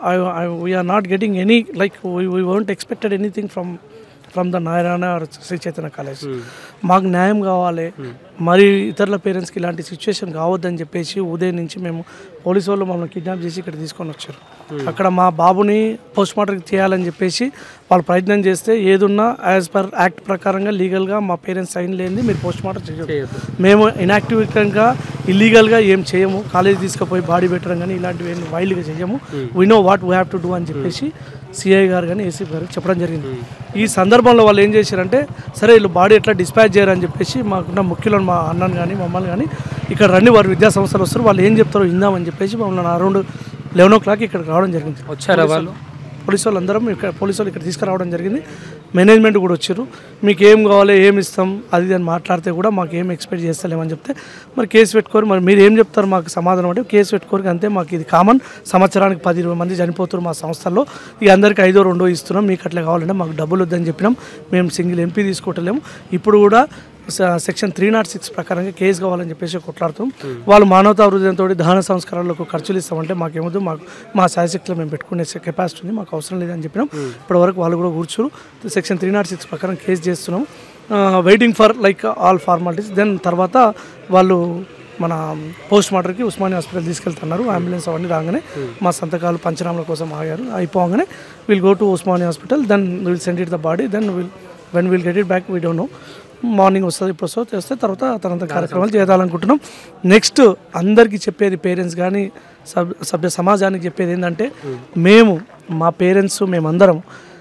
we are not getting any like we won't expected anything from from the Narayana or Sri Chaitanya college మాకు న్యాయం కావాలి మరి ఇతరుల పేరెంట్స్కి ఇలాంటి సిచ్యువేషన్ కావద్దని చెప్పేసి ఉదయం నుంచి మేము పోలీసు వాళ్ళు మమ్మల్ని కిడ్నాప్ చేసి ఇక్కడ తీసుకొని వచ్చారు అక్కడ మా బాబుని పోస్ట్ మార్టం చేయాలని చెప్పేసి వాళ్ళు ప్రయత్నం చేస్తే ఏదున్నా యాజ్ పర్ యాక్ట్ ప్రకారంగా లీగల్గా మా పేరెంట్స్ సైన్ లేనిది మీరు పోస్ట్ మార్టం చేయదు మేము ఇన్యాక్టివ్గా ఇల్లీగల్గా ఏం చేయము కాలేజ్ తీసుకుపోయి బాడీ పెట్టడం కానీ ఇలాంటివి ఏం వైల్డ్గా చేయము we know what we have to do అని చెప్పేసి సిఐ గారు కానీ ఏసీ గారు చెప్పడం జరిగింది ఈ సందర్భంలో వాళ్ళు ఏం చేశారంటే సరే వీళ్ళు బాడీ ఎట్లా డిస్పాచ్ చేయరని చెప్పేసి మాకున్న ముఖ్యులను మా అన్నను కానీ మమ్మల్ని కానీ ఇక్కడ రండి వారు విద్యా సంస్థలు వస్తారు వాళ్ళు ఏం చెప్తారో ఇందామని చెప్పేసి మమ్మల్ని అరౌండ్ లెవెన్ ఓ క్లాక్ ఇక్కడికి రావడం జరిగింది వచ్చారా వాళ్ళు పోలీసు వాళ్ళు అందరం ఇక్కడ పోలీసు వాళ్ళు ఇక్కడ తీసుకురావడం జరిగింది మేనేజ్మెంట్ కూడా వచ్చారు మీకు ఏం కావాలి ఏం ఇస్తాం అది ఇది అని మాట్లాడితే కూడా మాకు ఏం ఎక్స్పెక్ట్ చేస్తలేమని చెప్తే మరి కేసు పెట్టుకోరు మరి మీరు ఏం చెప్తారు మాకు సమాధానం అంటే కేసు పెట్టుకోరు అంతే మాకు ఇది కామన్ సంవత్సరానికి పది ఇరవై మంది చనిపోతారు మా సంస్థల్లో ఇక అందరికి ఐదో రెండో ఇస్తున్నాం మీకు అట్లా కావాలంటే మాకు డబ్బులు వద్దని చెప్పినాం మేము సింగిల్ ఎంపీ తీసుకోవట్లేము ఇప్పుడు కూడా స- సెక్షన్ త్రీ నాట్ సిక్స్ ప్రకారంగా కేసు కావాలని చెప్పేసి కొట్లాడుతాం వాళ్ళు మానవతా హృదయంతో దహన సంస్కారాలకు ఖర్చులు ఇస్తామంటే మాకేమొద్దు మాకు మా శాయశక్తిలో మేము పెట్టుకునే కెపాసిటీ ఉంది మాకు అవసరం లేదని చెప్పినాం ఇప్పటి వరకు వాళ్ళు కూడా కూర్చోరు సెక్షన్ త్రీ నాట్ సిక్స్ ప్రకారం కేసు చేస్తున్నాం waiting for like all formalities then తర్వాత వాళ్ళు మన పోస్ట్ మార్టర్కి ఉస్మానియా హాస్పిటల్ తీసుకెళ్తున్నారు అంబులెన్స్ అవన్నీ రాగానే మా సంతకాలు పంచనామాల కోసం ఆగారు అయిపోగానే will go to Osmania hospital then will send it the body then will when will get it back we don't know morning వస్తుంది ఇప్పుడు వస్తుంది చేస్తే తర్వాత తనంత కార్యక్రమాలు చేయాలనుకుంటున్నాం నెక్స్ట్ అందరికీ చెప్పేది పేరెంట్స్ కానీ సబ్ సభ్య సమాజానికి చెప్పేది ఏంటంటే మేము మా పేరెంట్స్ మేమందరం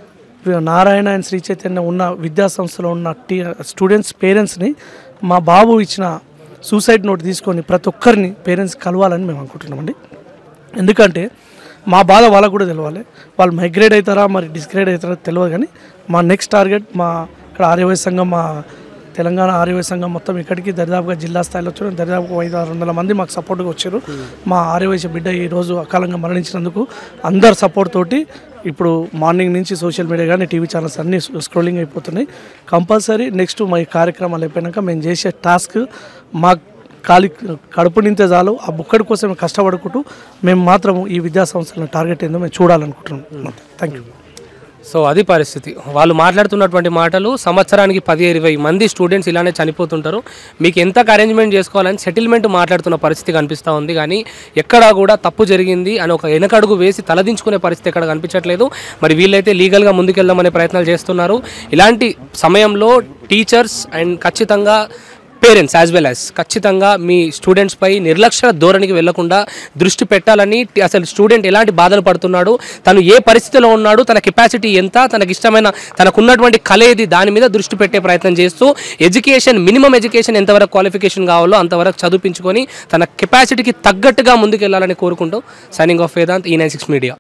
నారాయణ అండ్ శ్రీ చైతన్య ఉన్న విద్యా సంస్థలో ఉన్న టీ స్టూడెంట్స్ పేరెంట్స్ని మా బాబు ఇచ్చిన సూసైడ్ నోట్ తీసుకొని ప్రతి ఒక్కరిని పేరెంట్స్ కలవాలని మేము అనుకుంటున్నామండి ఎందుకంటే మా బాధ వాళ్ళకు కూడా తెలవాలి వాళ్ళు మైగ్రేట్ అవుతారా మరి డిస్గ్రేడ్ అవుతారా తెలియదు కానీ మా నెక్స్ట్ టార్గెట్ మా ఇక్కడ ఆర్యవై సంఘం మా తెలంగాణ ఆర్యవై సంఘం మొత్తం ఇక్కడికి దరిదాపుగా జిల్లా స్థాయిలో వచ్చారు దరిదాపు ఐదు ఆరు వందల మంది మాకు సపోర్ట్గా వచ్చారు మా ఆర్యవైశ్య బిడ్డ ఈ రోజు అకాలంగా మరణించినందుకు అందరు సపోర్ట్ తోటి ఇప్పుడు మార్నింగ్ నుంచి సోషల్ మీడియా కానీ టీవీ ఛానల్స్ అన్నీ స్క్రోలింగ్ అయిపోతున్నాయి కంపల్సరీ నెక్స్ట్ మా ఈ కార్యక్రమాలు అయిపోయినాక మేము చేసే టాస్క్ మా కాలి కడుపు నింతే చాలు ఆ బుక్కడి కోసం కష్టపడుకుంటూ మేము మాత్రం ఈ విద్యా సంస్థలను టార్గెట్ ఏందో మేము చూడాలనుకుంటున్నాం థ్యాంక్ యూ సో అది పరిస్థితి వాళ్ళు మాట్లాడుతున్నటువంటి మాటలు సంవత్సరానికి పది ఇరవై మంది స్టూడెంట్స్ ఇలానే చనిపోతుంటారు మీకు ఎంత అరేంజ్మెంట్ చేసుకోవాలని సెటిల్మెంట్ మాట్లాడుతున్న పరిస్థితి కనిపిస్తూ ఉంది కానీ ఎక్కడా కూడా తప్పు జరిగింది అని ఒక వెనకడుగు వేసి తలదించుకునే పరిస్థితి ఎక్కడ కనిపించట్లేదు మరి వీళ్ళైతే లీగల్గా ముందుకెళ్దామనే ప్రయత్నాలు చేస్తున్నారు ఇలాంటి సమయంలో టీచర్స్ అండ్ ఖచ్చితంగా పేరెంట్స్ యాజ్ వెల్ యాజ్ ఖచ్చితంగా మీ స్టూడెంట్స్పై నిర్లక్ష్య ధోరణికి వెళ్లకుండా దృష్టి పెట్టాలని టి- అసలు స్టూడెంట్ ఎలాంటి బాధలు పడుతున్నాడు తను ఏ పరిస్థితిలో ఉన్నాడు తన కెపాసిటీ ఎంత తనకి ఇష్టమైన తనకున్నటువంటి కళ ఏది దాని మీద దృష్టి పెట్టే ప్రయత్నం చేస్తూ ఎడ్యుకేషన్ మినిమం ఎడ్యుకేషన్ ఎంతవరకు క్వాలిఫికేషన్ కావాలో అంతవరకు చదివించుకొని తన కెపాసిటీకి తగ్గట్టుగా ముందుకెళ్లాలని కోరుకుంటూ సైనింగ్ ఆఫ్ వేదాంత్ ఈ నైన్ సిక్స్ మీడియా